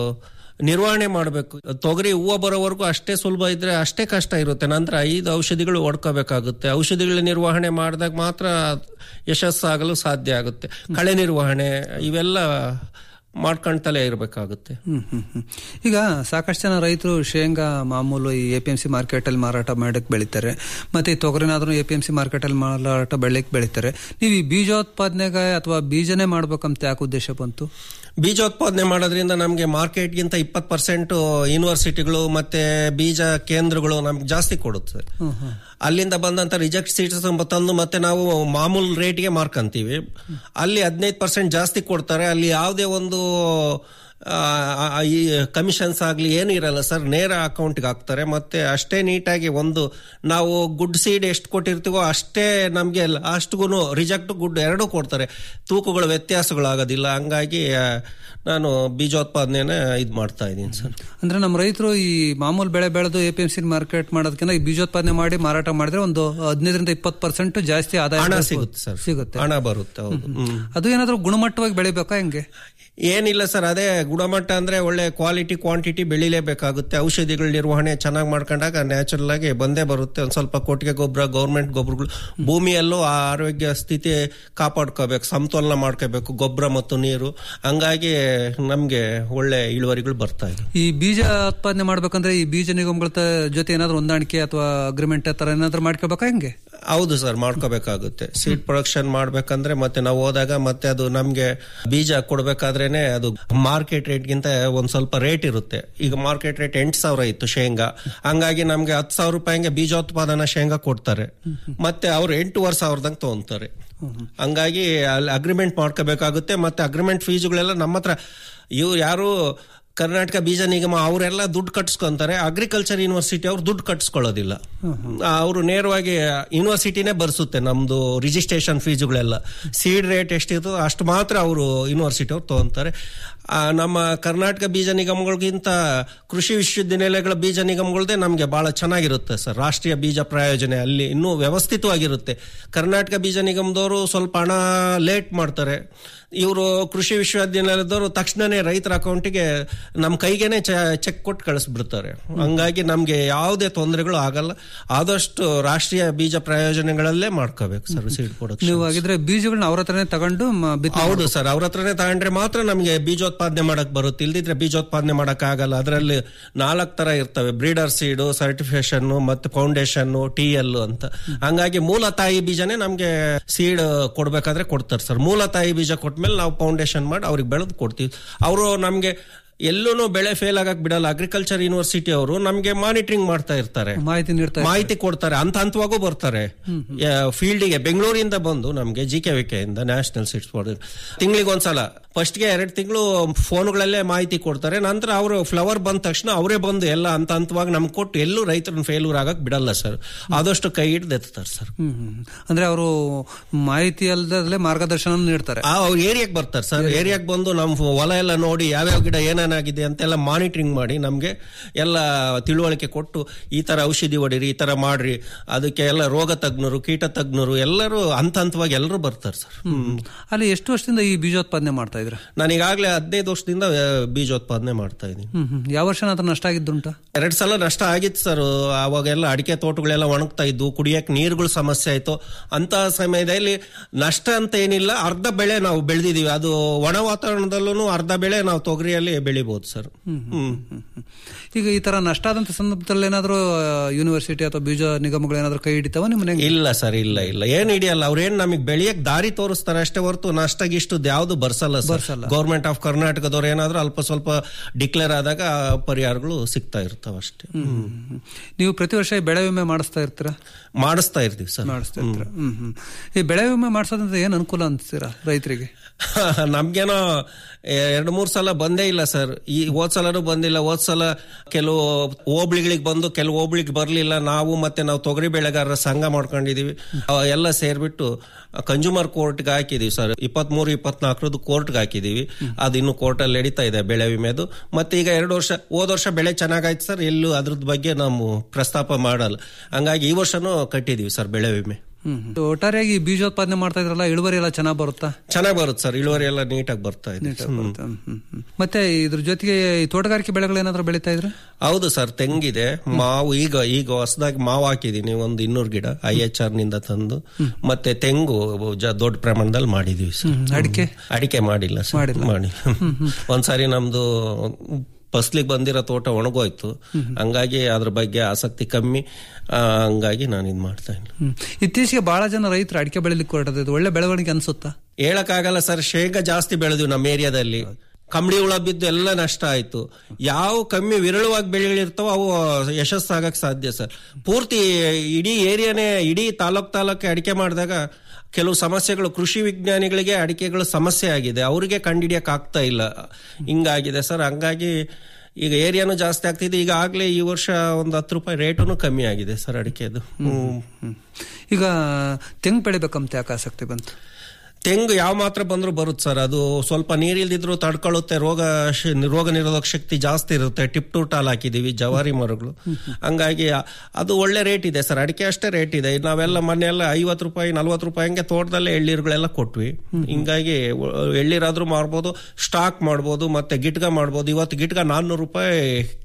S14: ನಿರ್ವಹಣೆ ಮಾಡಬೇಕು ತೊಗರಿ ಹೂವು ಬರೋವರೆಗೂ ಅಷ್ಟೇ ಸುಲಭ ಇದ್ರೆ ಅಷ್ಟೇ ಕಷ್ಟ ಇರುತ್ತೆ ನಂತರ ಐದು ಔಷಧಿಗಳು ಹೊಡ್ಕೋಬೇಕಾಗುತ್ತೆ ಔಷಧಿಗಳ ನಿರ್ವಹಣೆ ಮಾಡಿದಾಗ ಮಾತ್ರ ಯಶಸ್ಸಾಗಲು ಸಾಧ್ಯ ಆಗುತ್ತೆ ಕಳೆ ನಿರ್ವಹಣೆ ಇವೆಲ್ಲ ಮಾಡ್ಕೊಂತಲೇ ಇರಬೇಕಾಗುತ್ತೆ
S13: ಹ್ಮ್ ಹ್ಮ್ ಹ್ಮ್. ಈಗ ಸಾಕಷ್ಟು ಜನ ರೈತರು ಶೇಂಗಾ ಮಾಮೂಲು ಈ A P M C market ಅಲ್ಲಿ ಮಾರಾಟ ಮಾಡಕ್ ಬೆಳಿತಾರೆ ಮತ್ತೆ ಈ ತೊಗರಿನಾದ್ರೂ A P M C market ಅಲ್ಲಿ ಮಾರಾಟ ಬೆಳಿಕ್ ಬೆಳಿತಾರೆ ನೀವು ಈ ಬೀಜೋತ್ಪಾದನೆಗೆ ಅಥವಾ ಬೀಜನೇ ಮಾಡ್ಬೇಕಂತ ಯಾಕೆ ಉದ್ದೇಶ ಬಂತು
S14: ಬೀಜೋತ್ಪಾದನೆ ಮಾಡೋದ್ರಿಂದ ನಮಗೆ ಮಾರ್ಕೆಟ್ಗಿಂತ ಇಪ್ಪತ್ತು ಪರ್ಸೆಂಟ್ ಯೂನಿವರ್ಸಿಟಿಗಳು ಮತ್ತೆ ಬೀಜ ಕೇಂದ್ರಗಳು ನಮ್ಗೆ ಜಾಸ್ತಿ ಕೊಡುತ್ತೆ
S13: ಹ್ಮ್ ಹ್ಮ್.
S14: ಅಲ್ಲಿಂದ ಬಂದಂತ ರಿಜೆಕ್ಟ್ ಸೀಟ್ಸ್ ತಂದು ಮತ್ತೆ ನಾವು ಮಾಮೂಲು ರೇಟ್ಗೆ ಮಾರ್ಕಂತೀವಿ ಅಲ್ಲಿ ಹದಿನೈದು ಪರ್ಸೆಂಟ್ ಜಾಸ್ತಿ ಕೊಡ್ತಾರೆ ಅಲ್ಲಿ ಯಾವುದೇ ಒಂದು ಆ, ಆ, ಈ ಕಮಿಷನ್ಸ್ ಆಗಲಿ ಏನು ಇರಲ್ಲ ಸರ್ ನೇರ ಅಕೌಂಟ್ಗೆ ಹಾಕ್ತಾರೆ ಮತ್ತೆ ಅಷ್ಟೇ ನೀಟಾಗಿ ಒಂದು ನಾವು ಗುಡ್ ಸೀಡ್ ಎಷ್ಟು ಕೊಟ್ಟಿರ್ತೀವೋ ಅಷ್ಟೇ ನಮಗೆ ಅಷ್ಟಿಗೂ ರಿಜೆಕ್ಟ್ ಗುಡ್ ಎರಡೂ ಕೊಡ್ತಾರೆ ತೂಕಗಳು ವ್ಯತ್ಯಾಸಗಳಾಗೋದಿಲ್ಲ ಹಂಗಾಗಿ ಆ, ನಾನು ಬೀಜೋತ್ಪಾದನೆನ ಇದು ಮಾಡ್ತಾ ಇದ್ದೀನಿ ಸರ್
S13: ಅಂದ್ರೆ ನಮ್ಮ ರೈತರು ಈ ಮಾಮೂಲು ಬೆಳೆ ಬೆಳೆದು A P M C market ಮಾಡೋದಕ್ಕಿಂತ ಈ ಬೀಜೋತ್ಪಾದನೆ ಮಾಡಿ ಮಾರಾಟ ಮಾಡಿದ್ರೆ ಒಂದು ಹದಿನೈದರಿಂದ ಇಪ್ಪತ್ತು ಪರ್ಸೆಂಟ್ ಜಾಸ್ತಿ ಆದಾಯ
S14: ಹಣ
S13: ಬರ್ಬೋದು.
S14: ಸಿಗುತ್ತೆ ಸರ್
S13: ಸಿಗುತ್ತೆ
S14: ಹಣ ಬರುತ್ತೆ ಹೌದು ಹ್ಮ್.
S13: ಅದು ಏನಾದ್ರೂ ಗುಣಮಟ್ಟವಾಗಿ ಬೆಳಿಬೇಕಾ ಹೆಂಗೆ
S14: ಏನಿಲ್ಲ ಸರ್ ಅದೇ ಗುಣಮಟ್ಟ ಅಂದ್ರೆ ಒಳ್ಳೆ ಕ್ವಾಲಿಟಿ ಕ್ವಾಂಟಿಟಿ ಬೆಳಿಲೇಬೇಕಾಗುತ್ತೆ ಔಷಧಿಗಳ ನಿರ್ವಹಣೆ ಚೆನ್ನಾಗಿ ಮಾಡ್ಕೊಂಡಾಗ ನ್ಯಾಚುರಲ್ ಆಗಿ ಬಂದೇ ಬರುತ್ತೆ ಒಂದ್ ಸ್ವಲ್ಪ ಕೊಟ್ಟಿಗೆ ಗೊಬ್ಬರ ಗೌರ್ಮೆಂಟ್ ಗೊಬ್ಬರಗಳು ಭೂಮಿಯಲ್ಲೂ ಆ ಆರೋಗ್ಯ ಸ್ಥಿತಿ ಕಾಪಾಡ್ಕೋಬೇಕು ಸಮತೋಲನ ಮಾಡ್ಕೋಬೇಕು ಗೊಬ್ಬರ ಮತ್ತು ನೀರು ಹಂಗಾಗಿ ನಮ್ಗೆ ಒಳ್ಳೆ ಇಳುವರಿಗಳು ಬರ್ತಾ ಇದೆ
S13: ಈ ಬೀಜ ಉತ್ಪಾದನೆ ಮಾಡ್ಬೇಕಂದ್ರೆ ಈ ಬೀಜ ನಿಗಮಗಳ ತ- ಜೊತೆ ಏನಾದ್ರು ಹೊಂದಾಣಿಕೆ ಅಥವಾ ಅಗ್ರಿಮೆಂಟ್ ತರ ಏನಾದ್ರು ಮಾಡ್ಕೋಬೇಕಾ ಹೆಂಗೆ
S14: ಹೌದು ಸರ್ ಮಾಡ್ಕೋಬೇಕಾಗುತ್ತೆ ಸೀಡ್ ಪ್ರೊಡಕ್ಷನ್ ಮಾಡ್ಬೇಕಂದ್ರೆ ಮತ್ತೆ ನಾವು ಹೋದಾಗ ಮತ್ತೆ ಅದು ನಮ್ಗೆ ಬೀಜ ಕೊಡ್ಬೇಕಾದ್ರೇನೆ ಅದು ಮಾರ್ಕೆಟ್ ರೇಟ್ಗಿಂತ ಒಂದ್ ಸ್ವಲ್ಪ ರೇಟ್ ಇರುತ್ತೆ ಈಗ ಮಾರ್ಕೆಟ್ ರೇಟ್ ಎಂಟು ಸಾವಿರ ಇತ್ತು ಶೇಂಗಾ ಹಂಗಾಗಿ ನಮ್ಗೆ ಹತ್ತು ಸಾವಿರ ರೂಪಾಯಿಗೆ ಬೀಜೋತ್ಪಾದನಾ ಶೇಂಗಾ ಕೊಡ್ತಾರೆ ಮತ್ತೆ ಅವ್ರು ಎಂಟೂವರೆ ಸಾವಿರದಂಗೆ ತಗೊಂತಾರೆ ಹಂಗಾಗಿ ಅಲ್ಲಿ ಅಗ್ರಿಮೆಂಟ್ ಮಾಡ್ಕೋಬೇಕಾಗುತ್ತೆ ಮತ್ತೆ ಅಗ್ರಿಮೆಂಟ್ ಫೀಸ್ಗಳೆಲ್ಲ ನಮ್ಮ ಹತ್ರ ಇವ್ರು ಯಾರು ಕರ್ನಾಟಕ ಬೀಜ ನಿಗಮ ಅವರೆಲ್ಲ ದುಡ್ಡು ಕಟ್ಸ್ಕೊಂತಾರೆ ಅಗ್ರಿಕಲ್ಚರ್ ಯೂನಿವರ್ಸಿಟಿ ಅವ್ರು ದುಡ್ಡು ಕಟ್ಸ್ಕೊಳ್ಳೋದಿಲ್ಲ ಅವರು ನೇರವಾಗಿ ಯೂನಿವರ್ಸಿಟಿನೇ ಬರ್ಸುತ್ತೆ ನಮ್ದು ರಿಜಿಸ್ಟ್ರೇಷನ್ ಫೀಸ್ಗಳೆಲ್ಲ ಸೀಡ್ ರೇಟ್ ಎಷ್ಟಿರ್ತದೋ ಅಷ್ಟು ಮಾತ್ರ ಅವರು ಯೂನಿವರ್ಸಿಟಿ ಅವ್ರು ತಗೊಂತಾರೆ ಆ, ನಮ್ಮ ಕರ್ನಾಟಕ ಬೀಜ ನಿಗಮಗಳಿಗಿಂತ ಕೃಷಿ ವಿಶ್ವವಿದ್ಯಾನಿಲಯಗಳ ಬೀಜ ನಿಗಮಗಳದೇ ನಮಗೆ ಬಹಳ ಚೆನ್ನಾಗಿರುತ್ತೆ ಸರ್ ರಾಷ್ಟ್ರೀಯ ಬೀಜ ಪ್ರಾಯೋಜನೆ ಅಲ್ಲಿ ಇನ್ನೂ ವ್ಯವಸ್ಥಿತವಾಗಿರುತ್ತೆ ಕರ್ನಾಟಕ ಬೀಜ ನಿಗಮದವರು ಸ್ವಲ್ಪ ಹಣ ಲೇಟ್ ಮಾಡ್ತಾರೆ ಇವರು ಕೃಷಿ ವಿಶ್ವವಿದ್ಯಾನಿಲಯದವರು ತಕ್ಷಣನೇ ರೈತರ ಅಕೌಂಟಿಗೆ ನಮ್ಮ ಕೈಗೇನೆ ಚೆಕ್ ಕೊಟ್ಟು ಕಳಿಸ್ಬಿಡ್ತಾರೆ ಹಂಗಾಗಿ ನಮ್ಗೆ ಯಾವುದೇ ತೊಂದರೆಗಳು ಆಗಲ್ಲ ಆದಷ್ಟು ರಾಷ್ಟ್ರೀಯ ಬೀಜ ಪ್ರಯೋಜನಗಳಲ್ಲೇ ಮಾಡ್ಕೋಬೇಕು ಸರ್ ಸೀಡ್ ಪ್ರೊಡಕ್ಷನ್
S13: ನೀವು ಹಾಗಿದ್ರೆ ಬೀಜಗಳನ್ನ ಅವ್ರ ಹತ್ರನೇ ತಗೊಂಡು ಮ- ಬಿತ್ತನೆ
S14: ಹೌದು ಸರ್ ಅವ್ರ ಹತ್ರನೇ ತಗೊಂಡ್ರೆ ಮಾತ್ರ ನಮಗೆ ಬೀಜೋತ್ಪಾದನೆ ಮಾಡಕ್ ಬರುತ್ತೆ ಇಲ್ದಿದ್ರೆ ಬೀಜೋತ್ಪಾದನೆ ಮಾಡಕ್ ಆಗಲ್ಲ ಅದರಲ್ಲಿ ನಾಲ್ಕು ತರ ಇರ್ತವೆ ಬ್ರೀಡರ್ ಸೀಡು ಸರ್ಟಿಫಿಕೇಶನ್ ಮತ್ತೆ ಫೌಂಡೇಶನ್ ಟಿ ಎಲ್ ಅಂತ ಹಂಗಾಗಿ ಮೂಲ ತಾಯಿ ಬೀಜನೇ ನಮ್ಗೆ ಸೀಡ್ ಕೊಡ್ಬೇಕಾದ್ರೆ ಕೊಡ್ತಾರೆ ಸರ್ ಮೂಲ ತಾಯಿ ಬೀಜ ಕೊಟ್ಮೇಲೆ ನಾವು ಫೌಂಡೇಶನ್ ಮಾಡಿ ಅವ್ರಿಗೆ ಬೆಳೆದು ಕೊಡ್ತೀವಿ ಅವರು ನಮ್ಗೆ ಎಲ್ಲೂ ಬೆಳೆ ಫೇಲ್ ಆಗಕ್ ಬಿಡಲ್ಲ ಅಗ್ರಿಕಲ್ಚರ್ ಯೂನಿವರ್ಸಿಟಿ ಅವರು ನಮ್ಗೆ ಮಾನಿಟರಿಂಗ್ ಮಾಡ್ತಾ ಇರ್ತಾರೆ
S13: ಮಾಹಿತಿ ನೀಡ್ತಾ
S14: ಮಾಹಿತಿ ಕೊಡ್ತಾರೆ ಹಂತ ಹಂತವಾಗೂ ಬರ್ತಾರೆ ಫೀಲ್ಡಿಗೆ ಬೆಂಗಳೂರಿಂದ ಬಂದು ನಮ್ಗೆ ಜಿ ಕೆ ವಿಕೆಯಿಂದ ನ್ಯಾಷನಲ್ ಸಿಟ್ಸ್ ತಿಂಗಳಿಗೆ ಒಂದ್ಸಲ ಫಸ್ಟ್ಗೆ ಎರಡು ತಿಂಗಳು ಫೋನ್ಗಳಲ್ಲೇ ಮಾಹಿತಿ ಕೊಡ್ತಾರೆ ನಂತರ ಅವರು ಫ್ಲವರ್ ಬಂದ ತಕ್ಷಣ ಅವರೇ ಬಂದು ಎಲ್ಲ ಹಂತ ಹಂತವಾಗಿ ನಮ್ಗೆ ಕೊಟ್ಟು ಎಲ್ಲೂ ರೈತರನ್ನ ಫೇಲ್ಯೂರ್ ಆಗಕ್ ಬಿಡಲ್ಲ ಸರ್ ಆದಷ್ಟು ಕೈ ಹಿಡ್ದು ಎತ್ತಾರೆ ಸರ್
S13: ಹ್ಮ್ ಹ್ಮ್. ಅಂದ್ರೆ ಅವರು ಮಾಹಿತಿ ಅಲ್ಲದಲ್ಲೇ ಮಾರ್ಗದರ್ಶನ ನೀಡ್ತಾರೆ
S14: ಆ ಅವ್ರು ಏರಿಯಾಕ್ ಬರ್ತಾರೆ ಸರ್ ಏರಿಯಾಕ್ ಬಂದು ನಮ್ ಹೊಲ ಎಲ್ಲ ನೋಡಿ ಯಾವ್ಯಾವ ಗಿಡ ಏನೇನಾಗಿದೆ ಅಂತೆಲ್ಲ ಮಾನಿಟರಿಂಗ್ ಮಾಡಿ ನಮ್ಗೆ ಎಲ್ಲ ತಿಳುವಳಿಕೆ ಕೊಟ್ಟು ಈ ತರ ಔಷಧಿ ಹೊಡಿರಿ ಈ ತರ ಮಾಡ್ರಿ ಅದಕ್ಕೆ ಎಲ್ಲ ರೋಗ ತಜ್ಞರು ಕೀಟ ತಜ್ಞರು ಎಲ್ಲರೂ ಹಂತ ಹಂತವಾಗಿ ಎಲ್ಲರೂ ಬರ್ತಾರೆ ಸರ್
S13: ಅಲ್ಲಿ ಎಷ್ಟು ವರ್ಷದಿಂದ ಈ ಬೀಜೋತ್ಪಾದನೆ ಮಾಡ್ತಾ ಇದ್ರ
S14: ನಾನು ಈಗಾಗಲೇ ಹದಿನೈದು ವರ್ಷದಿಂದ ಆ, ಬೀಜೋತ್ಪಾದನೆ ಮಾಡ್ತಾ ಇದ್ದೀನಿ
S13: ಹ್ಮ್ ಹ್ಮ್. ಯಾವ ವರ್ಷ ನಂತರ ನಷ್ಟ ಆಗಿದ್ದುಂಟಾ
S14: ಎರಡ್ ಸಲ ನಷ್ಟ ಆಗಿತ್ತು ಸರ್ ಅವಾಗೆಲ್ಲ ಅಡಿಕೆ ತೋಟಗಳೆಲ್ಲ ಒಣಗ್ತಾ ಇದ್ವು ಕುಡಿಯಕ್ಕೆ ನೀರುಗಳ ಸಮಸ್ಯೆ ಆಯ್ತು ಅಂತ ಸಮಯದಲ್ಲಿ ನಷ್ಟ ಅಂತ ಏನಿಲ್ಲ ಅರ್ಧ ಬೆಳೆ ನಾವು ಬೆಳೆದಿದೀವಿ ಅದು ಒಣ ವಾತಾವರಣದಲ್ಲೂ ಅರ್ಧ ಬೆಳೆ ನಾವು ತೊಗರಿಯಲ್ಲಿ ಬೆಳಿಬಹುದು ಸರ್ ಹ್ಮ್
S13: ಈಗ ಈ ತರ ನಷ್ಟ ಆದಂತ ಸಂದರ್ಭದಲ್ಲಿ ಏನಾದ್ರು ಯೂನಿವರ್ಸಿಟಿ ಅಥವಾ ಬೀಜ ನಿಗಮಗಳು ಏನಾದ್ರು ಕೈ ಹಿಡಿತಾವ ನಿಮ್ಮ ಮನೆಗೆ
S14: ಇಲ್ಲ ಸರ್ ಇಲ್ಲ ಇಲ್ಲ ಏನ್ ಹಿಡಿಯಲ್ಲ ಅವ್ರೇನ್ ನಮಗೆ ಬೆಳೆಯಕ್ ದಾರಿ ತೋರಿಸ್ತಾರೆ ಅಷ್ಟೇ ಹೊರತು ನಷ್ಟ ಗಿಷ್ಟು ಯಾವ್ದು ಬರ್ಸಲ್ಲ ಸರ್ ಗೌರ್ಮೆಂಟ್ ಆಫ್ ಕರ್ನಾಟಕದವ್ರು ಏನಾದ್ರು ಅಲ್ಪ ಸ್ವಲ್ಪ ಡಿಕ್ಲೇರ್ ಆದಾಗ ಆ ಪರಿಹಾರಗಳು ಸಿಗ್ತಾ ಇರ್ತಾವ ಅಷ್ಟೇ
S13: ನೀವು ಪ್ರತಿ ವರ್ಷ ಈ ಬೆಳೆ ವಿಮೆ ಮಾಡಿಸ್ತಾ ಇರ್ತೀರಾ
S14: ಮಾಡಿಸ್ತಾ ಇರ್ತೀವಿ ಸರ್
S13: ಮಾಡಿಸ್ತಾ ಇರ್ತೀರಾ ಹ್ಮ್ ಹ್ಮ್ ಈ ಬೆಳೆ ವಿಮೆ ಮಾಡಿಸೋದ್ರಿಂದ ಏನ್ ಅನುಕೂಲ ಅಂತೀರಾ ರೈತರಿಗೆ
S14: ನಮ್ಗೇನೋ ಎರಡು ಮೂರ್ ಸಲ ಬಂದೇ ಇಲ್ಲ ಸರ್ ಈ ಹೋದ್ ಸಲನೂ ಬಂದಿಲ್ಲ ಹೋದ್ ಸಲ ಕೆಲವು ಹೋಬಳಿಗಳಿಗೆ ಬಂದು ಕೆಲವು ಹೋಬಳಿಗೆ ಬರ್ಲಿಲ್ಲ ನಾವು ಮತ್ತೆ ನಾವು ತೊಗರಿ ಬೆಳೆಗಾರರ ಸಂಘ ಮಾಡ್ಕೊಂಡಿದೀವಿ ಅವ ಎಲ್ಲ ಸೇರ್ಬಿಟ್ಟು ಕನ್ಸ್ಯೂಮರ್ ಕೋರ್ಟ್ಗೆ ಹಾಕಿದೀವಿ ಸರ್ ಇಪ್ಪತ್ಮೂರು ಇಪ್ಪತ್ನಾಲ್ಕರದ್ದು ಕೋರ್ಟ್ಗೆ ಹಾಕಿದೀವಿ ಅದು ಇನ್ನು ಕೋರ್ಟಲ್ಲಿ ನಡೀತಾ ಇದೆ ಬೆಳೆ ವಿಮೆದು ಮತ್ತೆ ಈಗ ಎರಡು ವರ್ಷ ಹೋದ ವರ್ಷ ಬೆಳೆ ಚೆನ್ನಾಗಾಯ್ತು ಸರ್ ಎಲ್ಲೂ ಅದ್ರದ್ದು ಬಗ್ಗೆ ನಾವು ಪ್ರಸ್ತಾಪ ಮಾಡಲ್ಲ ಹಂಗಾಗಿ ಈ ವರ್ಷನೂ ಕಟ್ಟಿದೀವಿ ಸರ್ ಬೆಳೆ ವಿಮೆ
S13: ಹ್ಮ್ ಹ್ಮ್. ಒಟ್ಟಾರೆಯಾಗಿ ಈ ಬೀಜೋತ್ಪಾದನೆ ಮಾಡ್ತಾ ಇದ್ರಲ್ಲ ಇಳುವರಿ ಎಲ್ಲ ಚೆನ್ನಾಗಿ ಬರುತ್ತಾ
S14: ಚೆನ್ನಾಗಿ ಬರುತ್ತೆ ಸರ್ ಇಳುವರಿ ಎಲ್ಲ ನೀಟಾಗಿ ಬರ್ತಾ ಇದೆ
S13: ನೀಟಾಗಿ ಬರುತ್ತೆ. ಹ್ಮ್, ಹ್ಮ್, ಹ್ಮ್. ಮತ್ತೆ ಇದ್ರ ಜೊತೆಗೆ ಈ ತೋಟಗಾರಿಕೆ ಬೆಳೆಗಳು ಏನಾದ್ರು ಬೆಳೀತಾ ಇದ್ರೆ
S14: ಹೌದು ಸರ್ ತೆಂಗಿದೆ ಮಾವು ಈಗ ಈಗ ಹೊಸದಾಗಿ ಮಾವು ಹಾಕಿದೀನಿ ಒಂದು ಇನ್ನೂರು ಗಿಡ ಐ ಎಚ್ ಆರ್ ನಿಂದ ತಂದು ಮತ್ತೆ ತೆಂಗು ಜ- ದೊಡ್ಡ ಪ್ರಮಾಣದಲ್ಲಿ ಮಾಡಿದೀವಿ ಸರ್
S13: ಹ್ಮ್, ಅಡಿಕೆ?
S14: ಅಡಿಕೆ ಮಾಡಿಲ್ಲ ಸರ್ ಮಾಡಿ ಒಂದ್ಸಾರಿ ನಮ್ದು ಫಸ್ಲಿಗೆ ಬಂದಿರೋ ತೋಟ ಒಣಗೋಯ್ತು ಹಂಗಾಗಿ ಅದ್ರ ಬಗ್ಗೆ ಆಸಕ್ತಿ ಕಮ್ಮಿ ಆ, ಹಂಗಾಗಿ ನಾನು ಇದು ಮಾಡ್ತಾ ಇಲ್ಲ
S13: ಹ್ಮ್. ಇತ್ತೀಚೆಗೆ ಬಹಳ ಜನ ರೈತರು ಅಡಿಕೆ ಬೆಳಿಲಿಕ್ಕೆ ಹೊರಟದ ಇದು ಒಳ್ಳೆ ಬೆಳವಣಿಗೆ ಅನ್ಸುತ್ತಾ
S14: ಹೇಳಕ್ಕಾಗಲ್ಲ ಸರ್ ಶೇಂಗಾ ಜಾಸ್ತಿ ಬೆಳೆದ್ವಿ ನಮ್ಮ ಏರಿಯಾದಲ್ಲಿ ಕಂಬಳಿ ಹುಳ ಬಿದ್ದು ಎಲ್ಲ ನಷ್ಟ ಆಯ್ತು ಯಾವ ಕಮ್ಮಿ ವಿರಳವಾಗಿ ಬೆಳೆಗಳಿರ್ತಾವೋ ಅವು ಯಶಸ್ಸಾಗಕ್ ಸಾಧ್ಯ ಸರ್ ಪೂರ್ತಿ ಇಡೀ ಏರಿಯಾನೇ ಇಡೀ ತಾಲೂಕ್ ತಾಲೂಕ್ ಅಡಿಕೆ ಮಾಡಿದಾಗ ಕೆಲವು ಸಮಸ್ಯೆಗಳು ಕೃಷಿ ವಿಜ್ಞಾನಿಗಳಿಗೆ ಅಡಿಕೆಗಳು ಸಮಸ್ಯೆ ಆಗಿದೆ ಅವರಿಗೆ ಕಂಡಿಡಿಯಕ್ ಆಗ್ತಾ ಇಲ್ಲ ಹಿಂಗಾಗಿದೆ ಸರ್ ಹಂಗಾಗಿ ಈಗ ಏರಿಯಾನು ಜಾಸ್ತಿ ಆಗ್ತಿದೆ ಈಗ ಆಗ್ಲೇ ಈ ವರ್ಷ ಒಂದು ಹತ್ತು ರೂಪಾಯಿ ರೇಟುನು ಕಮ್ಮಿ ಆಗಿದೆ ಸರ್ ಅಡಿಕೆದು ಹ್ಮ್
S13: ಈಗ ತೆಂಗು ಬೆಳಿಬೇಕಂತ ಯಾಕೆ ಆಸಕ್ತಿ ಬಂತು
S14: ತೆಂಗು ಯಾವ ಮಾತ್ರ ಬಂದ್ರು ಬರುತ್ತೆ ಸರ್ ಅದು ಸ್ವಲ್ಪ ನೀರಿಲ್ದಿದ್ರು ತಡ್ಕೊಳ್ಳುತ್ತೆ ರೋಗ ಶ್- ರೋಗ ನಿರೋಧಕ ಶಕ್ತಿ ಜಾಸ್ತಿ ಇರುತ್ತೆ ಟಿಪ್ ಟು ಟಾಲ್ ಹಾಕಿದೀವಿ ಜವಾರಿ ಮರಗಳು ಹಂಗಾಗಿ ಆ- ಅದು ಒಳ್ಳೆ ರೇಟ್ ಇದೆ ಸರ್ ಅಡಿಕೆ ಅಷ್ಟೇ ರೇಟ್ ಇದೆ ನಾವೆಲ್ಲ ಮೊನ್ನೆಲ್ಲ ಐವತ್ತು ರೂಪಾಯಿ ನಲ್ವತ್ತು ರೂಪಾಯಿ ಹಂಗೆ ತೋಟದಲ್ಲೇ ಎಳ್ಳೀರುಗಳೆಲ್ಲ ಕೊಟ್ವಿ ಹಿಂಗಾಗಿ ಒ- ಎಳ್ಳೀರಾದ್ರೂ ಮಾರ್ಬೋದು ಸ್ಟಾಕ್ ಮಾಡ್ಬೋದು ಮತ್ತೆ ಗಿಟ್ಗ ಮಾಡ್ಬೋದು ಇವತ್ತು ಗಿಟ್ಗ ನಾನ್ನೂರು ರೂಪಾಯಿ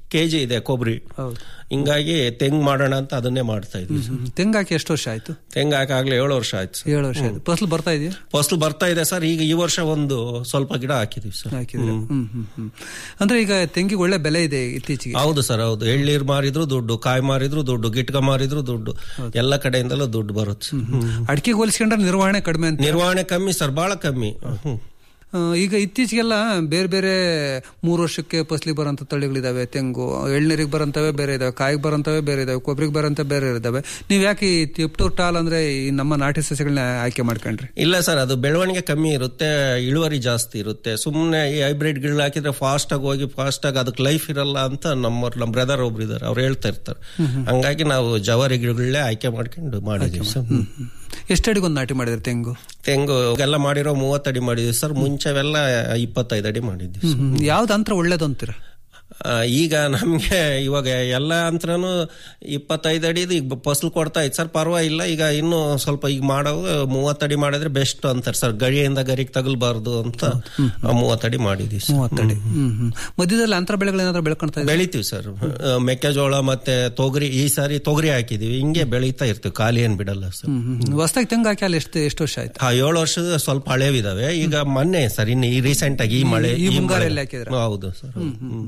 S14: ಕೆಜಿ ಇದೆ ಕೊಬ್ಬರಿ ಹಿಂಗಾಗಿ ತೆಂಗ್ ಮಾಡೋಣ ಅಂತ ಅದನ್ನೇ ಮಾಡ್ತಾ ಇದ್ವಿ ಸರ್.
S13: ತೆಂಗು ಹಾಕಿ ಎಷ್ಟು ವರ್ಷ ಆಯ್ತು
S14: ತೆಂಗ್ ಹಾಕಾಗ್ಲೇ ಏಳು ವರ್ಷ ಆಯ್ತು ಸರ್
S13: ಏಳು ವರ್ಷ ಆಯ್ತು ಫಸಲು ಬರ್ತಾ ಇದೆಯಾ
S14: ಫಸಲು ಬರ್ತಾ ಇದೆ ಸರ್ ಈಗ ಈ ವರ್ಷ ಒಂದು ಸ್ವಲ್ಪ ಗಿಡ ಹಾಕಿದೀವಿ ಸರ್
S13: ಹಾಕಿದ್ರೆ ಹ್ಮ್ ಹ್ಮ್ ಹ್ಮ್ ಅಂದ್ರೆ ಈಗ ತೆಂಗಿಗೆ ಒಳ್ಳೆ ಬೆಲೆ ಇದೆ ಇತ್ತೀಚೆಗೆ
S14: ಹೌದು ಸರ್ ಹೌದು ಎಳ್ನೀರ್ ಮಾರಿದ್ರು ದುಡ್ಡು ಕಾಯಿ ಮಾರಿದ್ರು ದುಡ್ಡು ಗಿಟ್ಕ ಮಾರಿದ್ರು ದುಡ್ಡು ಎಲ್ಲ ಕಡೆಯಿಂದಲೂ ದುಡ್ಡು ಬರುತ್ತೆ ಸರ್. ಹ್ಮ್.
S13: ಅಡಿಕೆಗೆ ಹೋಲಿಸ್ಕೊಂಡ್ರೆ ನಿರ್ವಹಣೆ ಕಡಿಮೆ ಅಂತ
S14: ನಿರ್ವಹಣೆ ಕಮ್ಮಿ ಸರ್ ಬಹಳ ಕಮ್ಮಿ ಹ್ಮ್.
S13: ಆ, ಈಗ ಇತ್ತೀಚೆಗೆಲ್ಲ ಬೇರೆ ಬೇರೆ ಮೂರು ವರ್ಷಕ್ಕೆ ಫಸಲಿ ಬರೋಂಥ ತಳಿಗಳಿದಾವೆ ತೆಂಗು ಎಳ್ನೀರಿಗೆ ಬರೋಂಥವೇ ಬೇರೆ ಇದಾವೆ ಕಾಯಿಗೆ ಬರೋಂಥವೇ ಬೇರೆ ಇದಾವೆ ಕೊಬ್ಬರಿಗೆ ಬರೋಂಥ ಬೇರೆ ಇದಾವೆ ನೀವು ಯಾಕೆ ಈ ತಿಪ್ಟೂರ್ ಟಾಲ್ ಅಂದ್ರೆ ಈ ನಮ್ಮ ನಾಟಿ ಸಸ್ಯಗಳನ್ನ ಆಯ್ಕೆ ಮಾಡ್ಕೊಂಡ್ರಿ
S14: ಇಲ್ಲ ಸರ್ ಅದು ಬೆಳವಣಿಗೆ ಕಮ್ಮಿ ಇರುತ್ತೆ ಇಳುವರಿ ಜಾಸ್ತಿ ಇರುತ್ತೆ ಸುಮ್ಮನೆ ಈ ಹೈಬ್ರಿಡ್ ಗಿಡ ಹಾಕಿದ್ರೆ ಫಾಸ್ಟ್ ಆಗಿ ಹೋಗಿ ಫಾಸ್ಟ್ ಆಗಿ ಅದಕ್ಕೆ ಲೈಫ್ ಇರಲ್ಲ ಅಂತ ನಮ್ಮ ನಮ್ಮ ಬ್ರದರ್ ಒಬ್ರು ಇದಾರೆ ಅವ್ರು ಹೇಳ್ತಾ ಇರ್ತಾರೆ ಹಂಗಾಗಿ ನಾವು ಜವಾರಿ ಗಿಡಗಳನ್ನೇ ಆಯ್ಕೆ ಮಾಡ್ಕೊಂಡು ಮಾಡಿದೀವಿ ಸರ್
S13: ಎಷ್ಟು ಅಡಿಗೊಂದು ನಾಟಿ ಮಾಡಿದ್ರೆ ತೆಂಗು
S14: ತೆಂಗು ಎಲ್ಲ ಮಾಡಿರೋ ಮೂವತ್ತಡಿ ಮಾಡಿದ್ವಿ ಸರ್ ಮುಂಚೆವೆಲ್ಲ ಇಪ್ಪತ್ತೈದು ಅಡಿ ಮಾಡಿದ್ವಿ ಸರ್.
S13: ಯಾವ್ದು ಅಂತರ ಒಳ್ಳೇದು ಅಂತೀರ
S14: ಆ, ಈಗ ನಮ್ಗೆ ಇವಾಗ ಎಲ್ಲ ಅಂತರನು ಇಪ್ಪತ್ತೈದು ಅಡಿ ಈಗ ಫಸಲು ಕೊಡ್ತಾ ಇತ್ತು ಸರ್ ಪರವಾಗಿಲ್ಲ ಈಗ ಇನ್ನು ಸ್ವಲ್ಪ ಈಗ ಮಾಡೋ ಮೂವತ್ತಡಿ ಮಾಡಿದ್ರೆ ಬೆಸ್ಟ್ ಅಂತಾರೆ ಸರ್ ಗರಿಯಿಂದ ಗರಿಗೆ ತಗಲ್ಬಾರ್ದು ಅಂತ ಆ ಮೂವತ್ತಡಿ ಮಾಡಿದ್ವಿ ಸರ್.
S13: ಮೂವತ್ತಡಿ ಹ್ಮ್ ಹ್ಮ್ ಮಧ್ಯದಲ್ಲಿ ಅಂತರ ಬೆಳೆಗಳು ಏನಾದ್ರು ಬೆಳ್ಕೊಂತ ಇದೆ
S14: ಬೆಳಿತೀವಿ ಸರ್ ಆ, ಮೆಕ್ಕೆಜೋಳ ಮತ್ತೆ ತೊಗರಿ ಈ ಸಾರಿ ತೊಗರಿ ಹಾಕಿದೀವಿ ಹಿಂಗೆ ಬೆಳೀತಾ ಇರ್ತೀವಿ ಖಾಲಿ ಏನ್ ಬಿಡಲ್ಲ ಸರ್
S13: ಹೊಸದಾಗಿ ತೆಂಗು ಹಾಕಿ ಅಲ್ಲಿ ಎಷ್ಟು ಎಷ್ಟು ವರ್ಷ ಆಯ್ತು
S14: ಆ ಏಳು ವರ್ಷದ ಸ್ವಲ್ಪ ಹಳೆವಿದಾವೆ ಈಗ ಮೊನ್ನೆ ಸರ್ ಇನ್ನು ಈ ರೀಸೆಂಟ್ ಆಗಿ ಈ ಮಳೆ
S13: ಈ
S14: ಈ
S13: ಮುಂಗಾರಲ್ಲಿ
S14: ಮಳೆ-
S13: ಹಾಕಿದ್ರಾ?
S14: ಹೌದು ಸರ್ ಹ್ಮ್.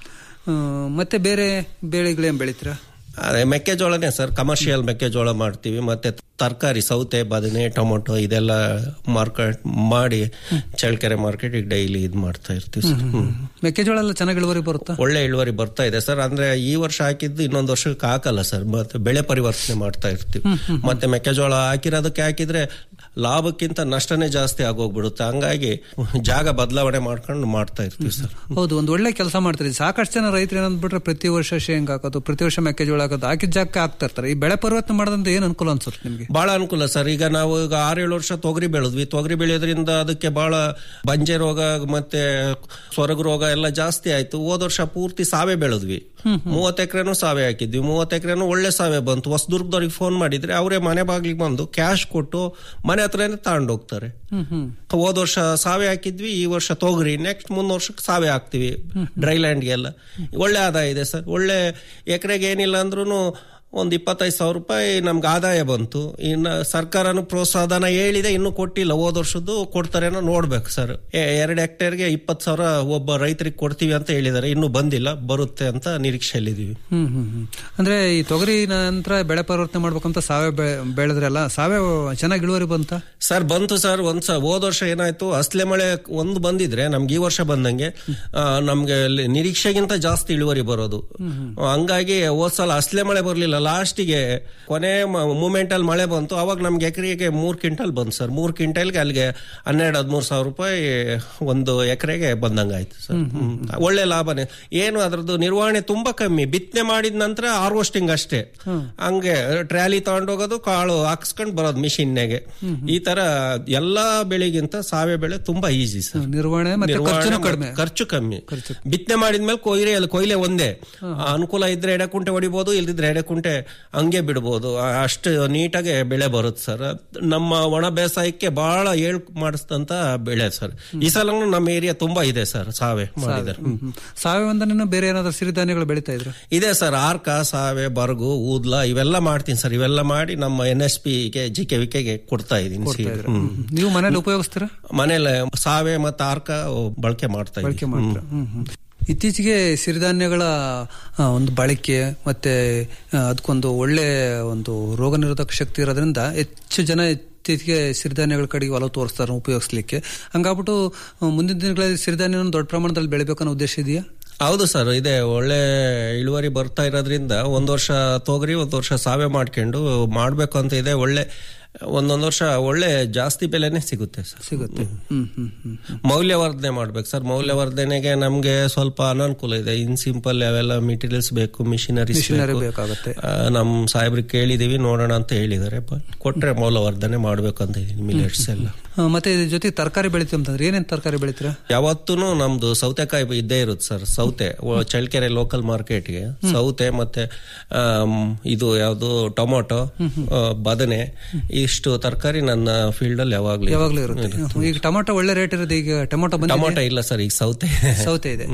S13: ಆ, ಮತ್ತೆ ಬೇರೆ ಬೆಳೆಗಳೇನ್ ಬೆಳಿತೀರಾ
S14: ಅದೇ ಮೆಕ್ಕೆಜೋಳನೇ ಸರ್ ಕಮರ್ಷಿಯಲ್ ಮೆಕ್ಕೆಜೋಳ ಮಾಡ್ತೀವಿ ಮತ್ತೆ ತರಕಾರಿ ಸೌತೆ ಬದನೆ ಟೊಮೊಟೊ ಇದೆಲ್ಲ ಮಾರ್ಕೆಟ್ ಮಾಡಿ ಚಳ್ಳಕೆರೆ ಮಾರ್ಕೆಟ್ ಡೈಲಿ ಇದು ಮಾಡ್ತಾ ಇರ್ತೀವಿ ಸರ್ ಹ್ಮ್.
S13: ಮೆಕ್ಕೆಜೋಳ ಎಲ್ಲ ಚೆನ್ನಾಗಿ ಇಳುವರಿ ಬರುತ್ತಾ
S14: ಒಳ್ಳೆ ಇಳುವರಿ ಬರ್ತಾ ಇದೆ ಸರ್ ಅಂದ್ರೆ ಈ ವರ್ಷ ಹಾಕಿದ್ದು ಇನ್ನೊಂದು ವರ್ಷಕ್ಕೆ ಹಾಕಲ್ಲ ಸರ್ ಮತ್ತೆ ಬೆಳೆ ಪರಿವರ್ತನೆ ಮಾಡ್ತಾ ಇರ್ತೀವಿ ಮತ್ತೆ ಮೆಕ್ಕೆಜೋಳ ಹಾಕಿರೋದಕ್ಕೆ ಹಾಕಿದ್ರೆ ಲಾಭಕ್ಕಿಂತ ನಷ್ಟನೇ ಜಾಸ್ತಿ ಆಗೋಗ್ಬಿಡುತ್ತೆ ಹಂಗಾಗಿ ಜಾಗ ಬದಲಾವಣೆ ಮಾಡ್ಕೊಂಡು ಮಾಡ್ತಾ ಇರ್ತೀವಿ ಸರ್
S13: ಹೌದು ಒಂದು ಒಳ್ಳೆ ಕೆಲಸ ಮಾಡ್ತಾರೆ ಸಾಕಷ್ಟು ಜನ ರೈತರು ಏನಂದ್ಬಿಟ್ರೆ ಪ್ರತಿ ವರ್ಷ ಶೇಂಗಾ ಹಾಕೋದು ಪ್ರತಿ ವರ್ಷ ಮೆಕ್ಕೆಜೋಳ ಹಾಕೋದು ಹಾಕಿದ ಜಾಗಕ್ಕೆ ಹಾಕ್ತಾ ಇರ್ತಾರೆ ಈ ಬೆಳೆ ಪರಿವರ್ತನೆ ಮಾಡೋದ್ರಿಂದ ಏನ್ ಅನುಕೂಲ ಅನ್ಸುತ್ತೆ ನಿಮ್ಗೆ
S14: ಬಹಳ ಅನುಕೂಲ ಸರ್ ಈಗ ನಾವು ಈಗ ಆರೇಳು ವರ್ಷ ತೊಗರಿ ಬೆಳೆದ್ವಿ ತೊಗರಿ ಬೆಳೆಯೋದ್ರಿಂದ ಅದಕ್ಕೆ ಬಹಳ ಬಂಜೆ ರೋಗ ಮತ್ತೆ ಸೊರಗು ರೋಗ ಎಲ್ಲ ಜಾಸ್ತಿ ಆಯ್ತು ಹೋದ ವರ್ಷ ಪೂರ್ತಿ ಸಾವೆ ಬೆಳೆದ್ವಿ ಮೂವತ್ತು ಎಕರೆನೂ ಸಾವೆ ಹಾಕಿದ್ವಿ ಮೂವತ್ತು ಎಕರೆನೂ ಒಳ್ಳೆ ಸಾವೆ ಬಂತು ಹೊಸದುರ್ಗದವ್ರಿಗೆ ಫೋನ್ ಮಾಡಿದ್ರೆ ಅವರೇ ಮನೆ ಬಾಗಿಲಿಗೆ ಬಂದು ಕ್ಯಾಶ್ ಕೊಟ್ಟು ಮನೆ ಹತ್ರನೇ ತಗೊಂಡು ಹೋಗ್ತಾರೆ ಹೋದ ವರ್ಷ ಸಾವೆ ಹಾಕಿದ್ವಿ ಈ ವರ್ಷ ತೊಗರಿ ನೆಕ್ಸ್ಟ್ ಮುಂದ್ ವರ್ಷಕ್ಕೆ ಸಾವೆ ಹಾಕ್ತಿವಿ ಡ್ರೈ ಲ್ಯಾಂಡ್ಗೆಲ್ಲ ಒಳ್ಳೆ ಆದಾಯ ಇದೆ ಸರ್ ಒಳ್ಳೆ ಎಕರೆಗೆ ಏನಿಲ್ಲ ಅಂದ್ರೂ ಒಂದು ಇಪ್ಪತ್ತೈದು ಸಾವಿರ ರೂಪಾಯಿ ನಮ್ಗೆ ಆದಾಯ ಬಂತು ಇನ್ನು ಸರ್ಕಾರನು ಪ್ರೋತ್ಸಾಹಧನ ಹೇಳಿದೆ ಇನ್ನೂ ಕೊಟ್ಟಿಲ್ಲ ಹೋದ ವರ್ಷದ್ದು ಕೊಡ್ತಾರೇನೋ ನೋಡ್ಬೇಕು ಸರ್ ಎರಡು ಹೆಕ್ಟೇರ್ಗೆ ಇಪ್ಪತ್ತು ಸಾವಿರ ಒಬ್ಬ ರೈತರಿಗೆ ಕೊಡ್ತೀವಿ ಅಂತ ಹೇಳಿದ್ದಾರೆ ಇನ್ನೂ ಬಂದಿಲ್ಲ ಬರುತ್ತೆ ಅಂತ ನಿರೀಕ್ಷೆಯಲ್ಲಿದ್ದೀವಿ
S13: ಹ್ಮ್ ಹ್ಮ್ ಹ್ಮ್ ಅಂದ್ರೆ ಈ ತೊಗರಿ ನಂತರ ಬೆಳೆ ಪರಿವರ್ತನೆ ಮಾಡ್ಬೇಕಂತ ಸಾವೆ ಬೆಳೆ- ಬೆಳೆದ್ರಲ್ಲ ಸಾವೆ ಚೆನ್ನಾಗಿ ಇಳುವರಿ ಬಂತ
S14: ಸರ್ ಬಂತು ಸರ್ ಒಂದ್ ಸ ಹೋದ ವರ್ಷ ಏನಾಯ್ತು ಅಸ್ಲೆ ಮಳೆ ಒಂದು ಬಂದಿದ್ರೆ ನಮ್ಗೆ ಈ ವರ್ಷ ಬಂದಂಗೆ ಆ, ನಮ್ಗೆ ಅಲ್ಲಿ ನಿರೀಕ್ಷೆಗಿಂತ ಜಾಸ್ತಿ ಇಳುವರಿ ಬರೋದು ಹಂಗಾಗಿ ಹೋದ್ ಸಲ ಅಸ್ಲೆ ಮಳೆ ಬರ್ಲಿಲ್ಲ ಲಾಸ್ಟಿಗೆ ಕೊನೆ ಮೂಮೆಂಟ್ ಅಲ್ಲಿ ಮಳೆ ಬಂತು ಅವಾಗ ನಮ್ಗೆ ಎಕರೆಗೆ ಮೂರ್ ಕ್ವಿಂಟಲ್ ಬಂತು ಸರ್ ಮೂರ್ ಕ್ವಿಂಟಲ್ಗೆ ಅಲ್ಲಿಗೆ ಹನ್ನೆರಡು ಹದಿಮೂರು ಸಾವಿರ ರೂಪಾಯಿ ಒಂದು ಎಕರೆಗೆ ಬಂದಂಗಾಯ್ತು ಸರ್ ಹ್ಮ್. ಒಳ್ಳೆ ಲಾಭನೇ ಏನು ಅದ್ರದ್ದು ನಿರ್ವಹಣೆ ತುಂಬಾ ಕಮ್ಮಿ ಬಿತ್ತನೆ ಮಾಡಿದ ನಂತರ ಹಾರ್ವೆಸ್ಟಿಂಗ್ ಅಷ್ಟೇ ಹಂಗೆ ಟ್ರಾಲಿ ತಗೊಂಡೋಗೋದು ಕಾಳು ಹಾಕ್ಸ್ಕೊಂಡ್ ಬರೋದು ಮಿಷಿನ್ನೆಗೆ ಈ ತರ ಎಲ್ಲಾ ಬೆಳೆಗಿಂತ ಸಾವೆ ಬೆಳೆ ತುಂಬಾ ಈಸಿ ಸರ್
S13: ನಿರ್ವಹಣೆ ಮತ್ತೆ
S14: ನಿರ್ವಹಣೆ
S13: ಖರ್ಚುನು
S14: ಮತ್ತೆ
S13: ಕಡಿಮೆ
S14: ಖರ್ಚು ಕಮ್ಮಿ ಬಿತ್ತನೆ ಮಾಡಿದ್ಮೇಲೆ ಕೊಯ್ಲೆ ಕೊಯ್ಲೆ ಒಂದೇ ಆ, ಅನುಕೂಲ ಇದ್ರೆ ಎಡೆಕುಂಟೆ ಹೊಡಿಬಹುದು ಇಲ್ದಿದ್ರೆ ಎಡೆಕುಂಟೆ ಹಂಗೆ ಬಿಡ್ಬೋದು ಆ, ಅಷ್ಟು ನೀಟಾಗಿ ಬೆಳೆ ಬರುತ್ತೆ ಸರ್ ನಮ್ಮ ಒಣ ಬೇಸಾಯಕ್ಕೆ ಬಹಳ ಹೇಳ್ ಮಾಡಿಸಿದಂತ ಬೆಳೆ ಸರ್ ಈ ಸಲ ನಮ್ಮ ಏರಿಯಾ ತುಂಬಾ ಇದೆ ಸರ್ ಸಾವೆ ಮಾಡಿದ್ದಾರೆ
S13: ಹ್ಮ್, ಹ್ಮ್. ಸಾವೆ ಒಂದನ್ನು ಬೇರೆ ಏನಾದ್ರು ಸಿರಿಧಾನ್ಯಗಳು ಬೆಳೀತಾ ಇದ್ರು
S14: ಇದೆ ಸರ್ ಆರ್ಕ ಸಾವೆ ಬರ್ಗು ಊದ್ಲ ಇವೆಲ್ಲ ಮಾಡ್ತೀನಿ ಸರ್ ಇವೆಲ್ಲ ಮಾಡಿ ನಮ್ಮ ಎನ್ ಎಸ್ ಪಿಗೆ ಜಿ ಕೆ ವಿಕೆಗೆ ಕೊಡ್ತಾ ಇದ್ದೀನಿ ಹ್ಮ್.
S13: ನೀವು ಮನೇಲಿ ಉಪಯೋಗಿಸ್ತೀರಾ
S14: ಮನೇಲೆ ಸಾವೆ ಮತ್ತು ಆರ್ಕ ಬಳಕೆ ಮಾಡ್ತಾ
S13: ಬಳಕೆ
S14: ಇದ್ದೀನಿ
S13: ಮಾಡ್ತೀರಾ ಹ್ಮ್, ಹ್ಮ್. ಇತ್ತೀಚೆಗೆ ಸಿರಿಧಾನ್ಯಗಳ ಆ, ಒಂದು ಬಳಕೆ ಮತ್ತೆ ಆ, ಅದಕ್ಕೊಂದು ಒಳ್ಳೆ ಒಂದು ರೋಗ ನಿರೋಧಕ ಶಕ್ತಿ ಇರೋದ್ರಿಂದ ಹೆಚ್ಚು ಜನ ಇತ್ತೀಚೆಗೆ ಸಿರಿಧಾನ್ಯಗಳ ಕಡೆಗೆ ಒಲವು ತೋರಿಸ್ತಾರೆ ಉಪಯೋಗಿಸ್ಲಿಕ್ಕೆ ಹಂಗಾಗ್ಬಿಟ್ಟು ಆ, ಮುಂದಿನ ದಿನಗಳಲ್ಲಿ ಸಿರಿಧಾನ್ಯವನ್ನು ದೊಡ್ಡ ಪ್ರಮಾಣದಲ್ಲಿ ಬೆಳಿಬೇಕನ್ನೋ ಉದ್ದೇಶ ಇದೆಯಾ
S14: ಹೌದು ಸರ್ ಇದೆ ಒಳ್ಳೆ ಇಳುವರಿ ಬರ್ತಾ ಇರೋದ್ರಿಂದ ಒಂದ್ ವರ್ಷ ತೊಗರಿ ಒಂದ್ ವರ್ಷ ಸಾವೆ ಮಾಡ್ಕೊಂಡು ಮಾಡ್ಬೇಕು ಅಂತ ಇದೆ ಒಳ್ಳೆ ಒಂದೊಂದು ವರ್ಷ ಒಳ್ಳೆ ಜಾಸ್ತಿ ಬೆಲೆನೇ ಸಿಗುತ್ತೆ ಸರ್
S13: ಸಿಗುತ್ತೆ ಹ್ಮ್ ಹ್ಮ್ ಹ್ಮ್
S14: ಮೌಲ್ಯವರ್ಧನೆ ಮಾಡ್ಬೇಕು ಸರ್ ಮೌಲ್ಯವರ್ಧನೆಗೆ ನಮ್ಗೆ ಸ್ವಲ್ಪ ಅನಾನುಕೂಲ ಇದೆ ಇನ್ ಸಿಂಪಲ್ ಅವೆಲ್ಲ ಮೆಟೀರಿಯಲ್ಸ್ ಬೇಕು ಮಿಷಿನರೀಸ್
S13: Machinery ಬೇಕಾಗುತ್ತೆ.
S14: ನಮ್ ಸಾಹೇಬ್ರಿಗೆ ಕೇಳಿದೀವಿ ನೋಡೋಣ ಅಂತ ಹೇಳಿದ್ದಾರೆ ಬಟ್ ಕೊಟ್ರೆ ಮೌಲ್ಯವರ್ಧನೆ ಮಾಡ್ಬೇಕು ಅಂತ ಇದೀನಿ ಮಿಲೆಟ್ಸ್ ಎಲ್ಲ
S13: ಆ, ಮತ್ತೆ ಇದ್ರ ಜೊತೆ ತರಕಾರಿ ಬೆಳಿತೀವಿ ಅಂತಂದ್ರೆ ಏನೇನ್ ತರಕಾರಿ ಬೆಳಿತೀರಾ
S14: ಯಾವತ್ತೂ ನಮ್ದು ಸೌತೆಕಾಯಿ ಇದ್ದೇ ಇರುತ್ತೆ ಸರ್ ಸೌತೆ ಒ- ಚಳ್ಳಕೆರೆ ಲೋಕಲ್ ಮಾರ್ಕೆಟ್ಗೆ ಸೌತೆ ಮತ್ತೆ ಆಮ್, ಇದು ಯಾವುದು ಟೊಮೊಟೊ ಆ, ಬದನೆ ಇಷ್ಟು ತರಕಾರಿ ನನ್ನ ಫೀಲ್ಡ್ ಅಲ್ಲಿ ಯಾವಾಗ್ಲೂ
S13: ಯಾವಾಗ್ಲೂ ಇರುತ್ತೆ ಈಗ ಟೊಮೊಟೊ ಒಳ್ಳೆ ರೇಟ್ ಇರೋದು ಈಗ ಟೊಮೊಟೊ ಬಂದಿದೆ
S14: ಟೊಮೊಟೊ ಇಲ್ಲ ಸರ್ ಈಗ ಸೌತೆ
S13: ಸೌತೆ ಇದೆ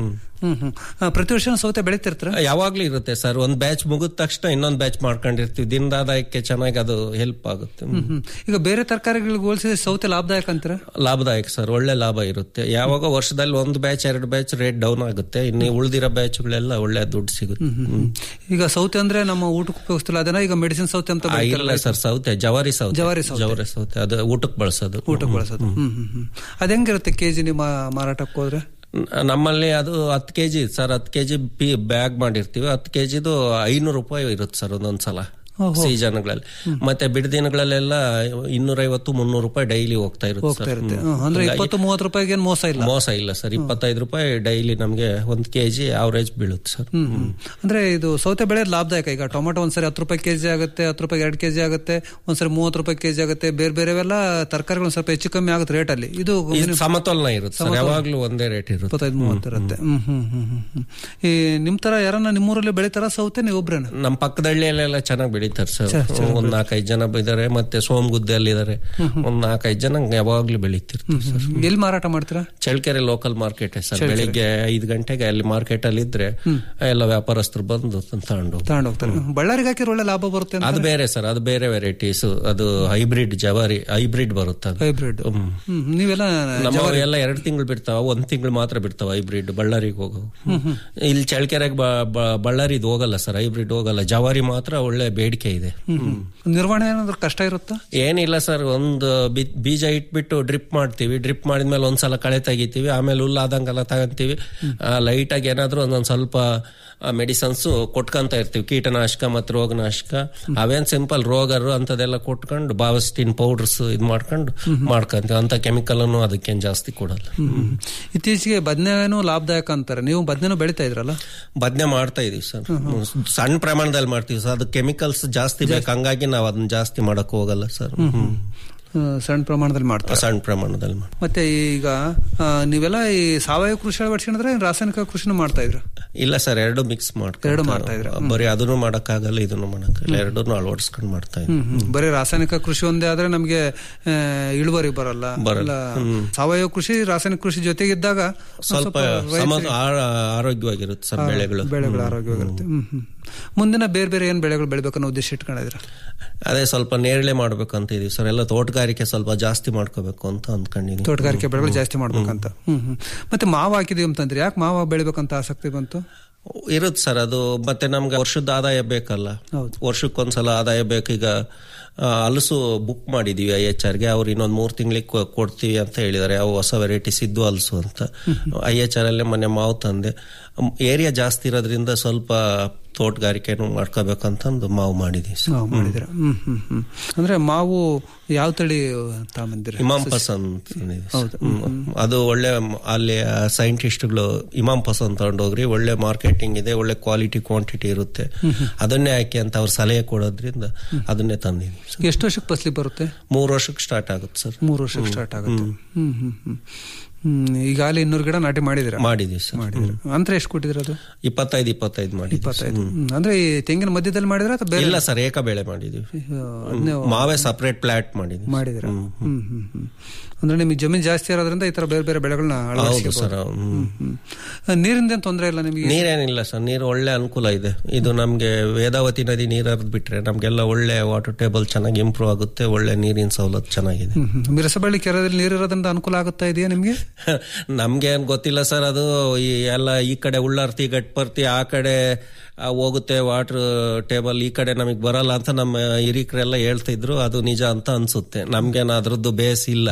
S13: ಹ್ಮ್ ಹ್ಮ್ ಆ, ಪ್ರತಿ ವರ್ಷ ಸೌತೆ ಬೆಳಿತಿರ್ತೀರ
S14: ಯಾವಾಗ್ಲೂ ಇರುತ್ತೆ ಸರ್ ಒಂದ್ ಬ್ಯಾಚ್ ಮುಗಿದ ತಕ್ಷಣ ಇನ್ನೊಂದ್ ಬ್ಯಾಚ್ ಮಾಡ್ಕೊಂಡಿರ್ತೀವಿ ದಿನದ ಆದಾಯಕ್ಕೆ ಚೆನ್ನಾಗಿ ಅದು ಹೆಲ್ಪ್ ಆಗುತ್ತೆ
S13: ಹ್ಮ್ ಹ್ಮ್ ಈಗ ಬೇರೆ ತರಕಾರಿಗಳಿಗೆ ಹೋಲಿಸಿದ್ರೆ ಸೌತೆ ಲಾಭದಾಯಕ ಅಂತೀರ
S14: ಲಾಭದಾಯಕ ಸರ್ ಒಳ್ಳೆ ಲಾಭ ಇರುತ್ತೆ ಯಾವಾಗ ವರ್ಷದಲ್ಲಿ ಒಂದು ಬ್ಯಾಚ್ ಎರಡು ಬ್ಯಾಚ್ ರೇಟ್ ಡೌನ್ ಆಗುತ್ತೆ ಇನ್ನು ಉಳಿದಿರೋ ಬ್ಯಾಚ್ಗಳೆಲ್ಲ ಒಳ್ಳೆ ದುಡ್ಡು ಸಿಗುತ್ತೆ ಹ್ಮ್.
S13: ಈಗ ಸೌತೆ ಅಂದ್ರೆ ನಮ್ಮ ಊಟಕ್ಕೆ ಉಪಯೋಗಿಸ್ತಿಲ್ಲ ಅದನ್ನ ಈಗ ಮೆಡಿಸಿನ್ ಸೌತೆ ಅಂತ
S14: ಆ,
S13: ಬೆಳಿತಾರಲ್ಲ
S14: ಇಲ್ಲ ಸರ್ ಸೌತೆ ಜವಾರಿ ಸೌತೆ
S13: ಜವಾರಿ ಸೌತೆ.
S14: ಜವಾರಿ ಸೌತೆ ಅದು ಊಟಕ್ಕೆ ಬಳಸೋದು
S13: ಊಟಕ್ಕೆ ಬಳಸೋದು ಹ್ಮ್ ಹ್ಮ್ ಹ್ಮ್ ಅದ ಹೆಂಗಿರುತ್ತೆ ಕೆಜಿ ನಿಮ್ಮ ಮಾರಾಟಕ್ಕೆ ಹೋದ್ರೆ
S14: ನ- ನಮ್ಮಲ್ಲಿ ಅದು ಹತ್ತು ಕೆಜಿ ಸರ್ ಹತ್ತು ಕೆಜಿ ಪಿ ಬ್ಯಾಗ್ ಮಾಡಿರ್ತೀವಿ ಹತ್ತು ಕೆಜಿದು ಐನೂರು ರೂಪಾಯಿ ಇರುತ್ತೆ ಸರ್ ಒಂದೊಂದ್ಸಲ
S13: ಓಹೋ.
S14: ಸೀಸನ್ಗಳಲ್ಲಿ ಮತ್ತೆ ಬಿಡ ದಿನಗಳಲ್ಲೆಲ್ಲ ಇನ್ನೂರೈವತ್ತು ಮುನ್ನೂರು ರೂಪಾಯಿ ಡೈಲಿ ಹೋಗ್ತಾ ಇರುತ್ತೆ
S13: ಹೋಗ್ತಾ
S14: ಸರ್
S13: ಇರುತ್ತೆ
S14: ಹ್ಮ್.
S13: ಹ್ಮ್. ಅಂದ್ರೆ
S14: ಹಂಗಾಗಿ
S13: ಇಪ್ಪತ್ತು ಮೂವತ್ತು ರೂಪಾಯಿಗೆ ಏನ್ ಮೋಸ ಇಲ್ಲ
S14: ಮೋಸ ಇಲ್ಲ ಸರ್ ಇಪ್ಪತ್ತೈದು ರೂಪಾಯಿ ಡೈಲಿ ನಮಗೆ ಒಂದ್ ಕೆಜಿ ಅವರೇಜ್ ಬೀಳುತ್ತೆ ಸರ್
S13: ಹ್ಮ್ ಹ್ಮ್. ಅಂದ್ರೆ ಇದು ಸೌತೆ ಬೆಳೆ ಲಾಭದಾಯಕ ಈಗ ಟೊಮೆಟೊ ಒಂದ್ಸರಿ ಹತ್ತು ರೂಪಾಯಿ ಕೆಜಿ ಆಗುತ್ತೆ ಹತ್ತು ರೂಪಾಯಿ ಎರಡು ಕೆಜಿ ಆಗುತ್ತೆ ಒಂದ್ಸರಿ ಮೂವತ್ತು ರೂಪಾಯಿ ಕೆಜಿ ಆಗುತ್ತೆ ಬೇರೆ ಬೇರೆವೆಲ್ಲ ತರಕಾರಿಗಳು ಸ್ವಲ್ಪ ಹೆಚ್ಚು ಕಮ್ಮಿ ಆಗುತ್ತೆ ರೇಟ್ ಅಲ್ಲಿ ಇದು
S14: ಇದು ಸಮತೋಲನ ಇರುತ್ತೆ ಸರ್
S13: ಸಮತೋಲನ.
S14: ಯಾವಾಗ್ಲೂ ಒಂದೇ ರೇಟ್ ಇರುತ್ತೆ
S13: ಇಪ್ಪತ್ತೈದು ಮೂವತ್ತು ಇರುತ್ತೆ ಹ್ಮ್ ಹ್ಮ್ ಹ್ಮ್ ಹ್ಮ್ ಹ್ಮ್. ಈ ನಿಮ್ ತರ ಯಾರನ್ನ ನಿಮ್ಮೂರಲ್ಲಿ ಬೆಳಿತಾರ ಸೌತೆ ನೀವು ಒಬ್ರೇನ
S14: ನಮ್ಮ ಪಕ್ಕದಳ್ಳಿಯಲ್ಲೆಲ್ಲ ಚೆನ್ನಾಗಿ ಬೆಳೀತಾರೆ ಸರ್
S13: ಚೆನ್ನಾಗ್- ಚೆನ್ನಾಗ್
S14: ಒಂದ್ ನಾಲ್ಕೈದು ಜನ ಇದಾರೆ ಮತ್ತೆ ಸೋಮಗುದ್ದೆಯಲ್ಲಿ ಇದಾರೆ ಒಂದ್ ನಾಲ್ಕೈದು ಜನ ಯಾವಾಗ್ಲೂ ಬೆಳೀತಿರ್ತಾರೆ ಸರ್
S13: ಎಲ್ಲಿ ಮಾರಾಟ ಮಾಡ್ತೀರಾ
S14: Challakere local market sir
S13: Challakere.
S14: ಬೆಳಿಗ್ಗೆ ಐದು ಗಂಟೆಗೆ ಅಲ್ಲಿ ಮಾರ್ಕೆಟ್ ಅಲ್ಲಿ ಇದ್ರೆ ಎಲ್ಲ ವ್ಯಾಪಾರಸ್ಥರು ಬಂದು ತಗೊಂಡು
S13: ತಗೊಂಡು ಹೋಗ್ತಾರೆ ಬಳ್ಳಾರಿಗೆ ಹಾಕಿದ್ರೆ ಒಳ್ಳೆ ಲಾಭ ಬರುತ್ತೆ ಅಂತ
S14: ಅದು ಬೇರೆ ಸರ್ ಅದು ಬೇರೆ ವೆರೈಟೀಸ್ ಅದು ಹೈಬ್ರಿಡ್ ಜವಾರಿ ಹೈಬ್ರಿಡ್ ಬರುತ್ತೆ ಅದು
S13: ಹೈಬ್ರಿಡ್
S14: ಹ್ಮ್.
S13: ಹ್ಮ್ ನೀವೆಲ್ಲ
S14: ನಮ್ಮ
S13: ಜವಾರಿ-
S14: ಎಲ್ಲ ಎರಡು ತಿಂಗಳು ಬಿಡ್ತಾವ ಒಂದ್ ತಿಂಗಳು ಮಾತ್ರ ಬಿಡ್ತಾವ ಹೈಬ್ರಿಡ್ ಬಳ್ಳಾರಿಗೆ ಹೋಗೋ ಇಲ್ಲಿ ಚಳ್ಳಕೆರೆಗೆ ಬ- ಬ- ಬಳ್ಳಾರಿದು ಹೋಗಲ್ಲ ಸರ್ ಹೈಬ್ರಿಡ್ ಹೋಗಲ್ಲ ಜವಾರಿ ಮಾತ್ರ ಒಳ್ಳೆ ಬೇಡಿಕೆ ಇದೆ
S13: ಹ್ಮ್ ಹ್ಮ್. ನಿರ್ವಹಣೆ ಏನಾದ್ರು ಕಷ್ಟ ಇರುತ್ತಾ
S14: ಏನಿಲ್ಲ ಸರ್ ಒಂದು ಬಿ- ಬೀಜ ಇಟ್ಬಿಟ್ಟು ಡ್ರಿಪ್ ಮಾಡ್ತೀವಿ ಡ್ರಿಪ್ ಮಾಡಿದ್ಮೇಲೆ ಒಂದ್ಸಲ ಕಳೆ ತೆಗಿತೀವಿ ಆಮೇಲೆ ಹುಲ್ಲಾದಂಗೆಲ್ಲ ತಗೊಂತೀವಿ ಲೈಟ್ ಆಗಿ ಏನಾದ್ರೂ ಒಂದೊಂದ್ ಸ್ವಲ್ಪ ಮೆಡಿಸನ್ಸ್ ಕೊಟ್ಕೊಂತ ಇರ್ತೀವಿ ಕೀಟನಾಶಕ ಮತ್ತು ರೋಗನಾಶಕ ಅವೇನ್ ಸಿಂಪಲ್ ರೋಗರು ಅಂತದೆಲ್ಲ ಕೊಟ್ಕೊಂಡು ಬಾವಸ್ಟಿನ್ ಪೌಡರ್ಸ್ ಇದ್ ಮಾಡ್ಕೊಂಡು ಮಾಡ್ಕೊಂತೀವಿ ಅಂತ ಕೆಮಿಕಲ್ ಅನ್ನು ಅದಕ್ಕೇನ್ ಜಾಸ್ತಿ ಕೊಡಲ್ಲ
S13: ಹ್ಮ್ ಹ್ಮ್. ಇತ್ತೀಚೆಗೆ ಬದನೆನೂ ಲಾಭದಾಯಕ ಅಂತಾರೆ ನೀವು ಬದನೆನೂ ಬೆಳಿತಾ ಇದ್ರಲ್ಲ
S14: ಬದ್ನೆ ಮಾಡ್ತಾ ಇದೀವಿ ಸರ್ ಸಣ್ಣ ಪ್ರಮಾಣದಲ್ಲಿ ಮಾಡ್ತೀವಿ ಸರ್ ಅದು ಕೆಮಿಕಲ್ಸ್ ಜಾಸ್ತಿ ಬೇಕು ಹಂಗಾಗಿ ನಾವು ಅದನ್ನ ಜಾಸ್ತಿ ಮಾಡಕ್ ಹೋಗಲ್ಲ ಸರ್ ಹ್ಮ್.
S13: ಹ್ಮ್, ಸಣ್ಣ ಪ್ರಮಾಣದಲ್ಲಿ ಮಾಡ್ತಾರೆ
S14: ಸಣ್ಣ ಪ್ರಮಾಣದಲ್ಲಿ ಮಾಡ್ತೀವಿ.
S13: ಮತ್ತೆ ಈಗ ಆ, ನೀವೆಲ್ಲ ಈ ಸಾವಯವ ಕೃಷಿ ಅಳವಡಿಸಿದ್ರೆ ರಾಸಾಯನಿಕ ಕೃಷಿನೂ ಮಾಡ್ತಾ ಇದ್ರ
S14: ಇಲ್ಲ ಸರ್ ಎರಡು ಮಿಕ್ಸ್ ಮಾಡ್ಕೊಂಡು
S13: ಎರಡು ಮಾಡ್ತಾ ಇದ್ರ?
S14: ಬರೀ ಅದನ್ನು ಮಾಡಕ್ಕಾಗಲ್ಲ ಇದನ್ನು ಮಾಡಕ್ಕಾಗಲ್ಲ ಎರಡನ್ನೂ ಅಳವಡಿಸ್ಕೊಂಡು ಮಾಡ್ತಾ ಇದ್ದೀವಿ
S13: ಹ್ಮ್ ಹ್ಮ್. ಬರೀ ರಾಸಾಯನಿಕ ಕೃಷಿ ಒಂದೇ ಆದ್ರೆ ನಮಗೆ ಆ, ಇಳುವರಿ ಬರಲ್ಲ
S14: ಬರಲ್ಲ.
S13: ಇಲ್ಲ,
S14: ಹ್ಮ್.
S13: ಸಾವಯವ ಕೃಷಿ ರಾಸಾಯನಿಕ ಕೃಷಿ ಜೊತೆಗಿದ್ದಾಗ
S14: ಸ್ವಲ್ಪ ಸಮ ಆ- ಆರೋಗ್ಯವಾಗಿರುತ್ತೆ ಸರ್ ಬೆಳೆಗಳು
S13: ಬೆಳೆಗಳು
S14: ಹ್ಮ್.
S13: ಆರೋಗ್ಯವಾಗಿರುತ್ತೆ ಹ್ಮ್ ಹ್ಮ್ ಮುಂದಿನ ಬೇರೆ ಬೇರೆ ಏನ್ ಬೆಳೆಗಳು ಬೆಳಿಬೇಕನ್ನೋ ಉದ್ದೇಶ ಇಟ್ಕೊಂಡಿದ್ರ
S14: ಅದೇ ಸ್ವಲ್ಪ ನೇರಳೆ ಮಾಡ್ಬೇಕಂತ ಇದೀವಿ ಸರ್ ಎಲ್ಲ ತೋಟಗಾರಿಕೆ ಸ್ವಲ್ಪ ಜಾಸ್ತಿ ಮಾಡ್ಕೋಬೇಕು ಅಂತ ಅಂದ್ಕೊಂಡಿದೀವಿ
S13: ತೋಟಗಾರಿಕೆ ಬೆಳೆಗಳು ಜಾಸ್ತಿ ಮಾಡ್ಬೇಕಂತ ಹ್ಮ್ ಹ್ಮ್ ಮತ್ತೆ ಮಾವು ಹಾಕಿದೀವಿ ಅಂತಂದ್ರೆ ಯಾಕೆ ಮಾವು ಬೆಳಿಬೇಕಂತ ಆಸಕ್ತಿ ಬಂತು
S14: ಇರುತ್ತೆ ಸರ್ ಅದು ಮತ್ತೆ ನಮ್ಗೆ ವರ್ಷದ ಆದಾಯ ಬೇಕಲ್ಲ ವರ್ಷಕ್ಕೊಂದ್ಸಲ ಆದಾಯ ಬೇಕು ಈಗ ಆ, ಹಲಸು ಬುಕ್ ಮಾಡಿದೀವಿ ಐ ಎಚ್ ಆರ್ಗೆ ಅವ್ರು ಇನ್ನೊಂದು ಮೂರು ತಿಂಗಳಿಗೆ ಕೊಡ್ತೀವಿ ಅಂತ ಹೇಳಿದ್ದಾರೆ ಅವು ಹೊಸ ವೆರೈಟೀಸ್ ಇದ್ದು ಹಲಸು ಅಂತ ಐ ಎಚ್ ಆರ್ ಅಲ್ಲೇ ಮೊನ್ನೆ ಮಾವು ತಂದೆ ಏರಿಯಾ ಜಾಸ್ತಿ ಇರೋದ್ರಿಂದ ಸ್ವಲ್ಪ ತೋಟಗಾರಿಕೆನೂ ಮಾಡ್ಕೋಬೇಕಂತಂದು ಮಾವು ಮಾಡಿದೀವಿ ಸರ್.
S13: ಮಾವು ಮಾಡಿದಿರ ಹ್ಮ್ ಹ್ಮ್ ಹ್ಮ್ ಅಂದ್ರೆ ಮಾವು ಯಾವ ತಳಿ ತಗೊಂಬಂದಿರ
S14: ಇಮಾಮ್ ಪಸಂದ್ ಇದೆ ಸರ್. ಹ್ಮ್. ಅದು ಒಳ್ಳೆ ಮ್- ಅಲ್ಲಿ ಸೈಂಟಿಸ್ಟ್ಗಳು ಇಮಾಮ್ ಪಸಂದ್ ತಗೊಂಡೋಗ್ರಿ ಒಳ್ಳೆ ಮಾರ್ಕೆಟಿಂಗ್ ಇದೆ ಒಳ್ಳೆ ಕ್ವಾಲಿಟಿ ಕ್ವಾಂಟಿಟಿ ಇರುತ್ತೆ ಅದನ್ನೇ ಹಾಕಿ ಅಂತ ಅವ್ರು ಸಲಹೆ ಕೊಡೋದ್ರಿಂದ ಅದನ್ನೇ ತಂದಿದ್ವಿ
S13: ಎಷ್ಟು ವರ್ಷಕ್ಕೆ ಫಸಲಿ ಬರುತ್ತೆ
S14: ಮೂರು ವರ್ಷಕ್ಕೆ ಸ್ಟಾರ್ಟ್ ಆಗುತ್ತೆ ಸರ್
S13: ಮೂರು ವರ್ಷಕ್ಕೆ ಸ್ಟಾರ್ಟ್ ಆಗುತ್ತೆ ಹ್ಮ್ ಹ್ಮ್ ಹ್ಮ್ ಹ್ಮ್ ಈಗಾಗಲೇ ಇನ್ನೂರು ಗಿಡ ನಾಟಿ ಮಾಡಿದಿರ
S14: ಮಾಡಿದೀವಿ ಸರ್
S13: ಮಾಡಿದಿರ ಅಂತರ ಎಷ್ಟು ಕೊಟ್ಟಿದ್ರ ಅದು
S14: ಇಪ್ಪತ್ತೈದು ಇಪ್ಪತ್ತೈದು ಮಾಡಿ
S13: ಇಪ್ಪತ್ತೈದು ಹ್ಮ್. ಅಂದ್ರೆ ಈ ತೆಂಗಿನ ಮಧ್ಯದಲ್ಲಿ ಮಾಡಿದ್ರ ಅಥವಾ ಬೇರೆ
S14: ಇಲ್ಲ ಸರ್ ಏಕ ಬೆಳೆ ಮಾಡಿದೀವಿ
S13: ಅದನ್ನೇ
S14: ಮಾವೇ ಸಪರೇಟ್ ಪ್ಲಾಟ್ ಮಾಡಿದ್ವಿ
S13: ಮಾಡಿದಿರ ಹ್ಮ್ ಹ್ಮ್ ಹ್ಮ್ ಅಂದ್ರೆ ನಿಮಗೆ ಜಮೀನು ಜಾಸ್ತಿ ಇರೋದ್ರಿಂದ ಈ ತರ ಬೇರೆ ಬೇರೆ ಬೆಳೆಗಳನ್ನ
S14: ಹೌದು
S13: ಅಳವಡಿಸ್ಕೋಬಹುದು.
S14: ಸರ್ ಹ್ಮ್.
S13: ಹ್ಮ್. ನೀರಿಂದ ಏನ್ ತೊಂದರೆ ಇಲ್ಲ ನಿಮಗೆ
S14: ನೀರೇನಿಲ್ಲ ಸರ್ ನೀರು ಒಳ್ಳೆ ಅನುಕೂಲ ಇದೆ ಇದು ನಮ್ಗೆ ವೇದಾವತಿ ನದಿ ನೀರು ಹರಿದ್ ಬಿಟ್ರೆ ನಮ್ಗೆಲ್ಲ ಒಳ್ಳೆ ವಾಟರ್ ಟೇಬಲ್ ಚೆನ್ನಾಗಿ ಇಂಪ್ರೂವ್ ಆಗುತ್ತೆ ಒಳ್ಳೆ ನೀರಿನ ಸವಲತ್ತು ಚೆನ್ನಾಗಿದೆ
S13: ಹ್ಮ್ ಹ್ಮ್. ಮಿರಸಬಳ್ಳಿ ಕೆರೆಯಲ್ಲಿ ನೀರಿರೋದ್ರಿಂದ ಅನುಕೂಲ ಆಗುತ್ತಾ ಇದೆಯಾ ನಿಮ್ಗೆ
S14: ನಮ್ಗೆ ಏನ್ ಗೊತ್ತಿಲ್ಲ ಸರ್ ಅದು ಈ ಎಲ್ಲ ಈ ಕಡೆ ಉಳ್ಳಾರ್ತಿ ಗಟ್ಪರ್ತಿ ಆ ಕಡೆ ಆ, ಹೋಗುತ್ತೆ ವಾಟರ್ ಟೇಬಲ್ ಈ ಕಡೆ ನಮಗ್ ಬರಲ್ಲ ಅಂತ ನಮ್ಮ ಹಿರಿಕರೆಲ್ಲ ಹೇಳ್ತಿದ್ರು ಅದು ನಿಜ ಅಂತ ಅನ್ಸುತ್ತೆ ನಮ್ಗೇನ ಅದ್ರದ್ದು ಬೇಸ್ ಇಲ್ಲ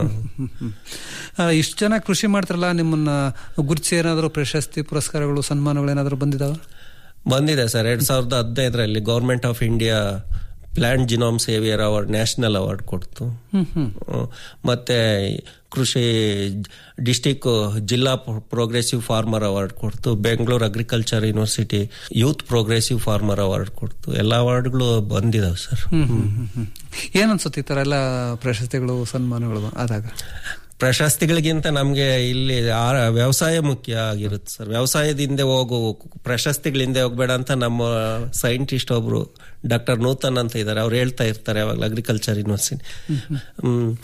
S13: ಇಷ್ಟು ಜನ ಕೃಷಿ ಮಾಡ್ತಾರಲ್ಲ ನಿಮ್ಮನ್ನ ಗುರುತಿಸಿ ಏನಾದರೂ ಪ್ರಶಸ್ತಿ ಪುರಸ್ಕಾರಗಳು ಸನ್ಮಾನಗಳು ಏನಾದರೂ ಬಂದಿದಾವ
S14: ಬಂದಿದೆ ಸರ್ ಎರಡ್ ಸಾವಿರದ ಹದಿನೈದರಲ್ಲಿ government of India plant genome saviour award national award ಕೊಡ್ತು
S13: ಹ್ಮ್ ಹ್ಮ್
S14: ಹ್ಮ್. ಮತ್ತೆ ಕೃಷಿ ಡಿಸ್ಟಿಕ್ ಜಿಲ್ಲಾ ಪ್ರೋಗ್ರೆಸಿವ್ ಫಾರ್ಮರ್ ಅವಾರ್ಡ್ ಕೊಡ್ತು Bengaluru agriculture university youth progressive farmer award ಕೊಡ್ತು ಎಲ್ಲ ಅವಾರ್ಡ್ಗಳು ಬಂದಿದಾವೆ ಸರ್
S13: ಹ್ಮ್ ಹ್ಮ್ ಹ್ಮ್ ಹ್ಮ್. ಏನ್ ಅನ್ಸುತ್ತೆ ಈ ತರ ಎಲ್ಲ ಪ್ರಶಸ್ತಿಗಳು ಸನ್ಮಾನಗಳು ಆದಾಗ
S14: ಪ್ರಶಸ್ತಿಗಳಿಗಿಂತ ನಮ್ಗೆ ಇಲ್ಲಿ ಆ- ವ್ಯವಸಾಯ ಮುಖ್ಯ ಆಗಿರುತ್ತೆ ಸರ್ ವ್ಯವಸಾಯದ ಹಿಂದೆ ಹೋಗು ಪ್ರಶಸ್ತಿಗಳ ಹಿಂದೆ ಹೋಗ್ಬೇಡ ಅಂತ ನಮ್ಮ ಸೈಂಟಿಸ್ಟ್ ಒಬ್ರು ಡಾಕ್ಟರ್ ನೂತನ್ ಅಂತ ಇದ್ದಾರೆ ಅವ್ರು ಹೇಳ್ತಾ ಇರ್ತಾರೆ ಯಾವಾಗಲೂ ಅಗ್ರಿಕಲ್ಚರ್ ಯೂನಿವರ್ಸಿಟಿ ಹ್ಮ್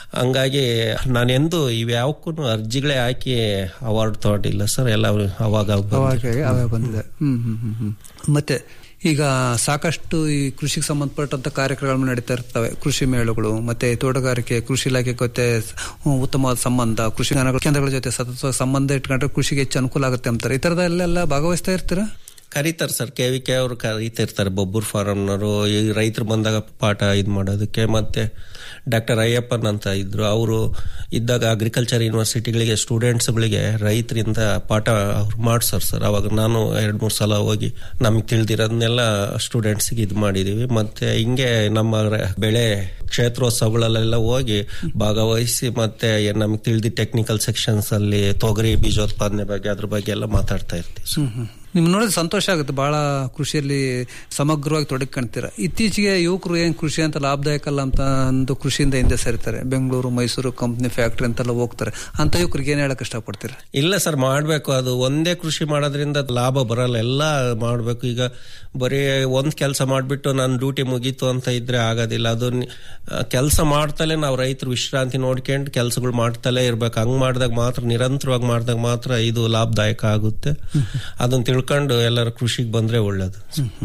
S14: ಹಂಗಾಗಿ ನಾನೆಂದು ಇವ್ಯಾವಕ್ಕೂ ಅರ್ಜಿಗಳೇ ಹಾಕಿ ಅವಾರ್ಡ್ ತಗೊಂಡಿಲ್ಲ ಸರ್ ಎಲ್ಲ ಅವಾಗ
S13: ಅವಾಗ ಅವೇ ಬಂದಿದೆ ಹ್ಮ್ ಹ್ಮ್ ಹ್ಮ್ ಹ್ಮ್ ಮತ್ತೆ ಈಗ ಸಾಕಷ್ಟು ಈ ಕೃಷಿಗೆ ಸಂಬಂಧಪಟ್ಟಂತ ಕಾರ್ಯಕ್ರಮಗಳು ನಡೀತಾ ಇರ್ತವೆ ಕೃಷಿ ಮೇಳಗಳು ಮತ್ತೆ ತೋಟಗಾರಿಕೆ ಕೃಷಿ ಇಲಾಖೆ ಜೊತೆ ಉತ್ತಮವಾದ ಸಂಬಂಧ ಕೃಷಿ ಜ್ಞಾನಗಳ ಕೇಂದ್ರಗಳ ಜೊತೆ ಸತತ ಸಂಬಂಧ ಇಟ್ಕೊಂಡ್ರೆ ಕೃಷಿಗೆ ಹೆಚ್ಚು ಅನುಕೂಲ ಆಗುತ್ತೆ ಅಂತಾರೆ ಈ ತರದಲ್ಲೆಲ್ಲ ಭಾಗವಹಿಸ್ತಾ ಇರ್ತೀರಾ
S14: ಕರೀತಾರೆ ಸರ್ ಕೆ ವಿ ಕೆ ಅವರು ಕರೀತಿರ್ತಾರೆ ಬೊಬ್ಬೂರ್ ಫಾರಮ್ನವರು ಈ ರೈತರು ಬಂದಾಗ ಪಾಠ ಇದು ಮಾಡೋದಕ್ಕೆ ಮತ್ತೆ ಡಾಕ್ಟರ್ ಅಯ್ಯಪ್ಪನ್ ಅಂತ ಇದ್ರು ಅವರು ಇದ್ದಾಗ ಅಗ್ರಿಕಲ್ಚರ್ ಯೂನಿವರ್ಸಿಟಿಗಳಿಗೆ ಸ್ಟೂಡೆಂಟ್ಸ್ಗಳಿಗೆ ರೈತರಿಂದ ಪಾಠ ಅವ್ರು ಮಾಡ್ಸೋರು ಸರ್ ಅವಾಗ ನಾನು ಎರಡು ಮೂರು ಸಲ ಹೋಗಿ ನಮಗೆ ತಿಳಿದಿರೋದನ್ನೆಲ್ಲ ಸ್ಟೂಡೆಂಟ್ಸ್ಗೆ ಇದು ಮಾಡಿದೀವಿ ಮತ್ತೆ ಹಿಂಗೆ ನಮ್ಮ ರ- ಬೆಳೆ ಕ್ಷೇತ್ರೋತ್ಸವಗಳಲ್ಲೆಲ್ಲ ಹೋಗಿ ಭಾಗವಹಿಸಿ ಮತ್ತೆ ನಮಗೆ ತಿಳಿದಿ ಟೆಕ್ನಿಕಲ್ ಸೆಕ್ಷನ್ಸ್ ಅಲ್ಲಿ ತೊಗರಿ ಬೀಜೋತ್ಪಾದನೆ ಬಗ್ಗೆ ಅದ್ರ ಬಗ್ಗೆ ಎಲ್ಲ ಮಾತಾಡ್ತಾ ಇರ್ತೀವಿ ಸರ್.
S13: ಹ್ಮ್ ಹ್ಮ್ ನಿಮ್ ನೋಡಿದ್ರೆ ಸಂತೋಷ ಆಗುತ್ತೆ ಬಹಳ ಕೃಷಿಯಲ್ಲಿ ಸಮಗ್ರವಾಗಿ ತೊಡಗಿಕೊಂತೀರ ಇತ್ತೀಚೆಗೆ ಯುವಕರು ಏನ್ ಕೃಷಿ ಅಂತ ಲಾಭದಾಯಕ ಅಲ್ಲ ಅಂತ ಒಂದು ಕೃಷಿಯಿಂದ ಹಿಂದೆ ಸರಿತಾರೆ ಬೆಂಗಳೂರು ಮೈಸೂರು ಕಂಪ್ನಿ ಫ್ಯಾಕ್ಟ್ರಿ ಅಂತೆಲ್ಲ ಹೋಗ್ತಾರೆ ಅಂತ ಯುವಕರಿಗೆ ಏನ್ ಹೇಳಕ್ ಇಷ್ಟಪಡ್ತೀರಾ
S14: ಇಲ್ಲ ಸರ್ ಮಾಡಬೇಕು ಅದು ಒಂದೇ ಕೃಷಿ ಮಾಡೋದ್ರಿಂದ ಲಾಭ ಬರಲ್ಲ ಎಲ್ಲ ಮಾಡಬೇಕು ಈಗ ಬರೀ ಒಂದ್ ಕೆಲಸ ಮಾಡಿಬಿಟ್ಟು ನನ್ನ ಡ್ಯೂಟಿ ಮುಗೀತು ಅಂತ ಇದ್ರೆ ಆಗೋದಿಲ್ಲ ಅದು ಕೆಲಸ ಮಾಡ್ತಲೇ ನಾವು ರೈತರು ವಿಶ್ರಾಂತಿ ನೋಡ್ಕೊಂಡು ಕೆಲಸಗಳು ಮಾಡ್ತಲೇ ಇರ್ಬೇಕು ಹಂಗ್ ಮಾಡಿದಾಗ ಮಾತ್ರ ನಿರಂತರವಾಗಿ ಮಾಡಿದಾಗ ಮಾತ್ರ ಇದು ಲಾಭದಾಯಕ ಆಗುತ್ತೆ ಅದನ್ನ ತಿಳ್ಕೊಂಡು ಎಲ್ಲರ ಕೃಷಿಗೆ ಬಂದ್ರೆ ಒಳ್ಳೇದು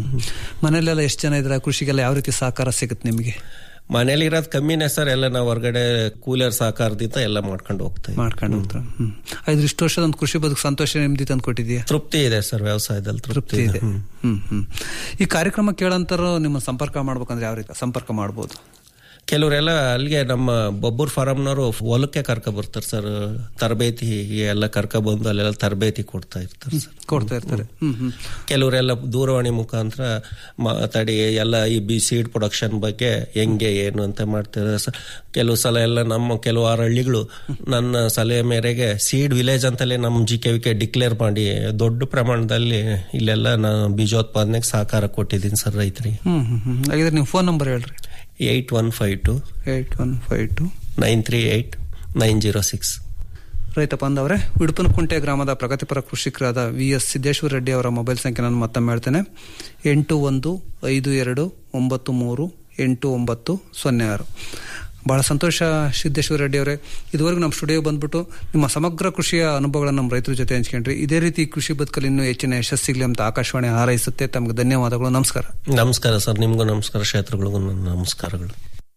S13: ಮನೇಲೆಲ್ಲ ಎಷ್ಟು ಜನ ಇದ್ರ ಕೃಷಿಗೆಲ್ಲ ಯಾವ ರೀತಿ ಸಹಕಾರ ಸಿಗುತ್ತೆ ನಿಮಗೆ
S14: ಮನೇಲಿ ಇರೋದು ಕಮ್ಮಿನೇ ಸರ್ ಎಲ್ಲ ನಾವು ಹೊರಗಡೆ ಕೂಲರ್ ಸಹಕಾರದಿಂದ ಎಲ್ಲ ಮಾಡ್ಕೊಂಡು ಹೋಗ್ತಾ ಇದ್ದೀವಿ.
S13: ಮಾಡ್ಕೊಂಡು ಹೋಗ್ತಾರೆ ಹ್ಮ್ ಐದು ಇಷ್ಟು ವರ್ಷದ ಒಂದು ಕೃಷಿ ಬದುಕು ಸಂತೋಷ ನೆಮ್ಮದಿ ತಂದು ಕೊಟ್ಟಿದ್ಯಾ
S14: ತೃಪ್ತಿ ಇದೆ ಸರ್ ವ್ಯವಸಾಯದಲ್ಲಿ ತೃಪ್ತಿ
S13: ತೃಪ್ತಿ
S14: ಇದೆ
S13: ಇದೆ ಹ್ಮ್ ಹ್ಮ್ ಈ ಕಾರ್ಯಕ್ರಮ ಕೇಳಂತಾರ ನಿಮ್ಮ ಸಂಪರ್ಕ ಮಾಡ್ಬೇಕಂದ್ರೆ ಯಾವ ರೀತಿ ಸಂಪರ್ಕ ಮಾಡ್ಬೋದು
S14: ಕೆಲವರೆಲ್ಲ ಅಲ್ಲಿಗೆ ನಮ್ಮ ಬೊಬ್ಬೂರ್ ಫಾರಮ್ನವರು ಹೊಲಕ್ಕೆ ಕರ್ಕ ಬರ್ತಾರೆ ಸರ್ ತರಬೇತಿ ಎಲ್ಲ ಕರ್ಕ ಬಂದು ಅಲ್ಲೆಲ್ಲ ತರಬೇತಿ ಕೊಡ್ತಾ ಇರ್ತಾರೆ ಸರ್
S13: ಕೊಡ್ತಾ ಇರ್ತಾರೆ ಹ್ಮ್ ಹ್ಮ್
S14: ಕೆಲವರೆಲ್ಲ ದೂರವಾಣಿ ಮುಖಾಂತರ ಮಾತಾಡಿ ಎಲ್ಲ ಈ ಬಿ ಸೀಡ್ ಪ್ರೊಡಕ್ಷನ್ ಬಗ್ಗೆ ಹೆಂಗೆ ಏನು ಅಂತ ಮಾಡ್ತಾರೆ ಸರ್ ಕೆಲವು ಸಲ ಎಲ್ಲ ನಮ್ಮ ಕೆಲವು ಆರು ಹಳ್ಳಿಗಳು ನನ್ನ ಸಲಹೆ ಮೇರೆಗೆ ಸೀಡ್ ವಿಲೇಜ್ ಅಂತಲೇ ನಮ್ಮ G K V K declare ಮಾಡಿ ದೊಡ್ಡ ಪ್ರಮಾಣದಲ್ಲಿ ಇಲ್ಲೆಲ್ಲ ನಾನು ಬೀಜೋತ್ಪಾದನೆಗೆ ಸಹಕಾರ ಕೊಟ್ಟಿದ್ದೀನಿ ಸರ್ ರೈತರಿಗೆ
S13: ಹ್ಮ್ ಹ್ಮ್ ಹ್ಮ್ ಹಾಗಿದ್ರೆ ನಿಮ್ಮ ಫೋನ್ ನಂಬರ್ ಹೇಳ್ರಿ
S14: eight one five two
S13: eight one five two
S14: nine three eight nine zero six
S13: ರೈತ ಬಾಂಧವರೇ ಉಡುಪನಕುಂಟೆ ಗ್ರಾಮದ ಪ್ರಗತಿಪರ ಕೃಷಿಕರಾದ ವಿ ಎಸ್ ಸಿದ್ದೇಶ್ವರ ರೆಡ್ಡಿ ಅವರ ಮೊಬೈಲ್ ಸಂಖ್ಯೆ ನಾನು ಮತ್ತೊಮ್ಮೆ ಹೇಳ್ತೇನೆ ಎಂಟು ಒಂದು ಐದು ಎರಡು ಒಂಬತ್ತು ಮೂರು ಎಂಟು ಒಂಬತ್ತು ಸೊನ್ನೆ ಆರು ಬಹಳ ಸಂತೋಷ ಸಿದ್ದೇಶ್ವರ ರೆಡ್ಡಿ ಅವರೇ ಇದುವರೆಗೂ ನಮ್ಮ ಸ್ಟುಡಿಯೋ ಬಂದ್ಬಿಟ್ಟು ನಿಮ್ಮ ಸಮಗ್ರ ಕೃಷಿಯ ಅನುಭವಗಳನ್ನು ನಮ್ಮ ರೈತರ ಜೊತೆ ಹಂಚ್ಕೊಂಡ್ರಿ ಇದೇ ರೀತಿ ಕೃಷಿ ಬದುಕಲ್ಲಿ ಇನ್ನೂ ಹೆಚ್ಚಿನ ಯಶಸ್ಸಿಗಲಿ ಅಂತ ಆಕಾಶವಾಣಿ ಹಾರೈಸುತ್ತೆ ತಮಗೆ ಧನ್ಯವಾದಗಳು ನಮಸ್ಕಾರ
S14: ನಮಸ್ಕಾರ ಸರ್ ನಿಮಗೂ ನಮಸ್ಕಾರ ಕ್ಷೇತ್ರಗಳಿಗೂ ನನ್ನ ನಮಸ್ಕಾರಗಳು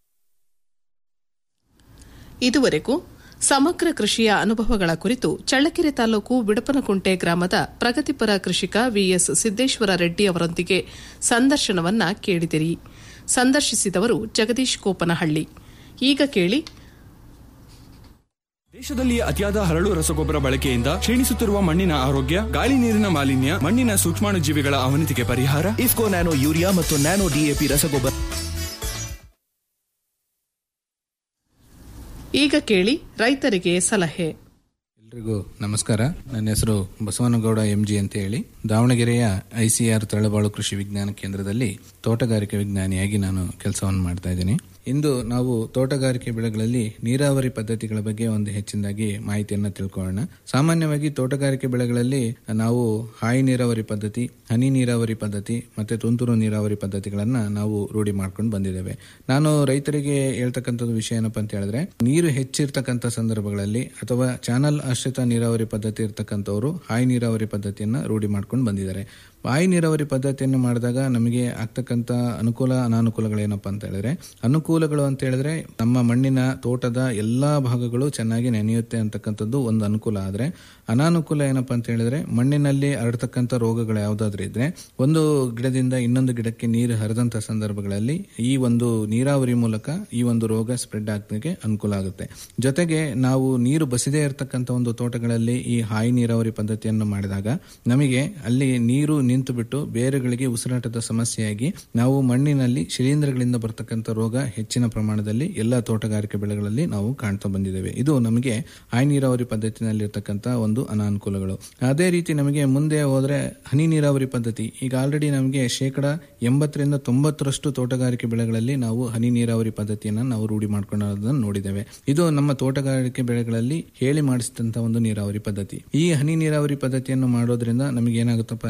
S2: ಇದುವರೆಗೂ ಸಮಗ್ರ ಕೃಷಿಯ ಅನುಭವಗಳ ಕುರಿತು ಚಳ್ಳಕೆರೆ ತಾಲೂಕು ಬಿಡಪನಕುಂಟೆ ಗ್ರಾಮದ ಪ್ರಗತಿಪರ ಕೃಷಿಕ ವಿಎಸ್ ಸಿದ್ದೇಶ್ವರ ರೆಡ್ಡಿ ಅವರೊಂದಿಗೆ ಸಂದರ್ಶನವನ್ನ ಕೇಳಿದಿರಿ ಸಂದರ್ಶಿಸಿದವರು ಜಗದೀಶ್ ಕೋಪನಹಳ್ಳಿ ಈಗ ಕೇಳಿ
S15: ದೇಶದಲ್ಲಿ ಅತಿಯಾದ ಹರಳು ರಸಗೊಬ್ಬರ ಬಳಕೆಯಿಂದ ಕ್ಷೀಣಿಸುತ್ತಿರುವ ಮಣ್ಣಿನ ಆರೋಗ್ಯ ಗಾಳಿ ನೀರಿನ ಮಾಲಿನ್ಯ ಮಣ್ಣಿನ ಸೂಕ್ಷ್ಮಾಣುಜೀವಿಗಳ ಅವನತಿಗೆ ಪರಿಹಾರ
S16: ಇಫ್ಕೋ ನ್ಯಾನೋ ಯೂರಿಯಾ ಮತ್ತು ನ್ಯಾನೋ ಡಿಎಪಿ ರಸಗೊಬ್ಬರ
S2: ಈಗ ಕೇಳಿ ರೈತರಿಗೆ ಸಲಹೆ
S17: ಎಲ್ರಿಗೂ ನಮಸ್ಕಾರ ನನ್ನ ಹೆಸರು ಬಸವನಗೌಡ ಎಂಜಿ ಅಂತ ಹೇಳಿ ದಾವಣಗೆರೆಯ ಐಸಿಆರ್ ತಳಬಾಳು ಕೃಷಿ ವಿಜ್ಞಾನ ಕೇಂದ್ರದಲ್ಲಿ ತೋಟಗಾರಿಕೆ ವಿಜ್ಞಾನಿಯಾಗಿ ನಾನು ಕೆಲಸವನ್ನು ಮಾಡ್ತಾ ಇದ್ದೀನಿ ಇಂದು ನಾವು ತೋಟಗಾರಿಕೆ ಬೆಳೆಗಳಲ್ಲಿ ನೀರಾವರಿ ಪದ್ಧತಿಗಳ ಬಗ್ಗೆ ಒಂದು ಹೆಚ್ಚಿನದಾಗಿ ಮಾಹಿತಿಯನ್ನು ತಿಳ್ಕೊಳ್ಳೋಣ ಸಾಮಾನ್ಯವಾಗಿ ತೋಟಗಾರಿಕೆ ಬೆಳೆಗಳಲ್ಲಿ ನಾವು ಹಾಯಿ ನೀರಾವರಿ ಪದ್ಧತಿ ಹನಿ ನೀರಾವರಿ ಪದ್ಧತಿ ಮತ್ತೆ ತುಂತುರು ನೀರಾವರಿ ಪದ್ಧತಿಗಳನ್ನ ನಾವು ರೂಢಿ ಮಾಡ್ಕೊಂಡು ಬಂದಿದ್ದೇವೆ ನಾನು ರೈತರಿಗೆ ಹೇಳ್ತಕ್ಕಂಥದ್ದು ವಿಷಯ ಏನಪ್ಪಾ ಅಂತ ಹೇಳಿದ್ರೆ ನೀರು ಹೆಚ್ಚಿರ್ತಕ್ಕಂಥ ಸಂದರ್ಭಗಳಲ್ಲಿ ಅಥವಾ ಚಾನಲ್ ಆಶ್ರಿತ ನೀರಾವರಿ ಪದ್ಧತಿ ಇರ್ತಕ್ಕಂಥವ್ರು ಹಾಯಿ ನೀರಾವರಿ ಪದ್ಧತಿಯನ್ನ ರೂಢಿ ಮಾಡ್ಕೊಂಡು ಬಂದಿದ್ದಾರೆ ಹಾಯಿ ನೀರಾವರಿ ಪದ್ಧತಿಯನ್ನು ಮಾಡಿದಾಗ ನಮಗೆ ಆಗ್ತಕ್ಕಂಥ ಅನುಕೂಲ ಅನಾನುಕೂಲಗಳೇನಪ್ಪ ಅಂತ ಹೇಳಿದ್ರೆ ಅನುಕೂಲಗಳು ಅಂತ ಹೇಳಿದ್ರೆ ನಮ್ಮ ಮಣ್ಣಿನ ತೋಟದ ಎಲ್ಲಾ ಭಾಗಗಳು ಚೆನ್ನಾಗಿ ನೆನೆಯುತ್ತೆ ಅಂತಕ್ಕಂಥದ್ದು ಒಂದು ಅನುಕೂಲ ಆದ್ರೆ ಅನಾನುಕೂಲ ಏನಪ್ಪಾ ಅಂತ ಹೇಳಿದ್ರೆ ಮಣ್ಣಿನಲ್ಲಿ ಹರಡ್ತಕ್ಕಂಥ ರೋಗಗಳು ಯಾವ್ದಾದ್ರು ಇದ್ರೆ ಒಂದು ಗಿಡದಿಂದ ಇನ್ನೊಂದು ಗಿಡಕ್ಕೆ ನೀರು ಹರಿದಂತ ಸಂದರ್ಭಗಳಲ್ಲಿ ಈ ಒಂದು ನೀರಾವರಿ ಮೂಲಕ ಈ ಒಂದು ರೋಗ ಸ್ಪ್ರೆಡ್ ಆಗಲಿಕ್ಕೆ ಅನುಕೂಲ ಆಗುತ್ತೆ ಜೊತೆಗೆ ನಾವು ನೀರು ಬಸಿದೇ ಇರತಕ್ಕಂಥ ಒಂದು ತೋಟಗಳಲ್ಲಿ ಈ ಹಾಯಿ ನೀರಾವರಿ ಪದ್ಧತಿಯನ್ನು ಮಾಡಿದಾಗ ನಮಗೆ ಅಲ್ಲಿ ನೀರು ನಿಂತು ಬಿಟ್ಟು ಬೇರುಗಳಿಗೆ ಉಸಿರಾಟದ ಸಮಸ್ಯೆಯಾಗಿ ನಾವು ಮಣ್ಣಿನಲ್ಲಿ ಶಿಲೀಂಧ್ರಗಳಿಂದ ಬರ್ತಕ್ಕಂಥ ರೋಗ ಹೆಚ್ಚಿನ ಪ್ರಮಾಣದಲ್ಲಿ ಎಲ್ಲ ತೋಟಗಾರಿಕೆ ಬೆಳೆಗಳಲ್ಲಿ ನಾವು ಕಾಣ್ತಾ ಬಂದಿದ್ದೇವೆ ಇದು ನಮಗೆ ಹಾಯಿ ನೀರಾವರಿ ಪದ್ಧತಿನಲ್ಲಿ ಇರ್ತಕ್ಕಂಥ ಒಂದು ಅನಾನುಕೂಲಗಳು ಅದೇ ರೀತಿ ನಮಗೆ ಮುಂದೆ ಹೋದ್ರೆ ಹನಿ ನೀರಾವರಿ ಪದ್ಧತಿ ಈಗ ಆಲ್ರೆಡಿ ನಮಗೆ ಶೇಕಡ ಎಂಬತ್ತರಿಂದ ತೊಂಬತ್ತರಷ್ಟು ತೋಟಗಾರಿಕೆ ಬೆಳೆಗಳಲ್ಲಿ ನಾವು ಹನಿ ನೀರಾವರಿ ಪದ್ಧತಿಯನ್ನ ನಾವು ರೂಢಿ ಮಾಡ್ಕೊಳ್ಳೋದನ್ನು ನೋಡಿದ್ದೇವೆ ಇದು ನಮ್ಮ ತೋಟಗಾರಿಕೆ ಬೆಳೆಗಳಲ್ಲಿ ಹೇಳಿ ಮಾಡಿಸಿದಂತ ಒಂದು ನೀರಾವರಿ ಪದ್ಧತಿ ಈ ಹನಿ ನೀರಾವರಿ ಪದ್ಧತಿಯನ್ನು ಮಾಡೋದ್ರಿಂದ ನಮಗೆ ಏನಾಗುತ್ತಪ್ಪ ಅಂತ ಹೇಳಿದ್ರೆ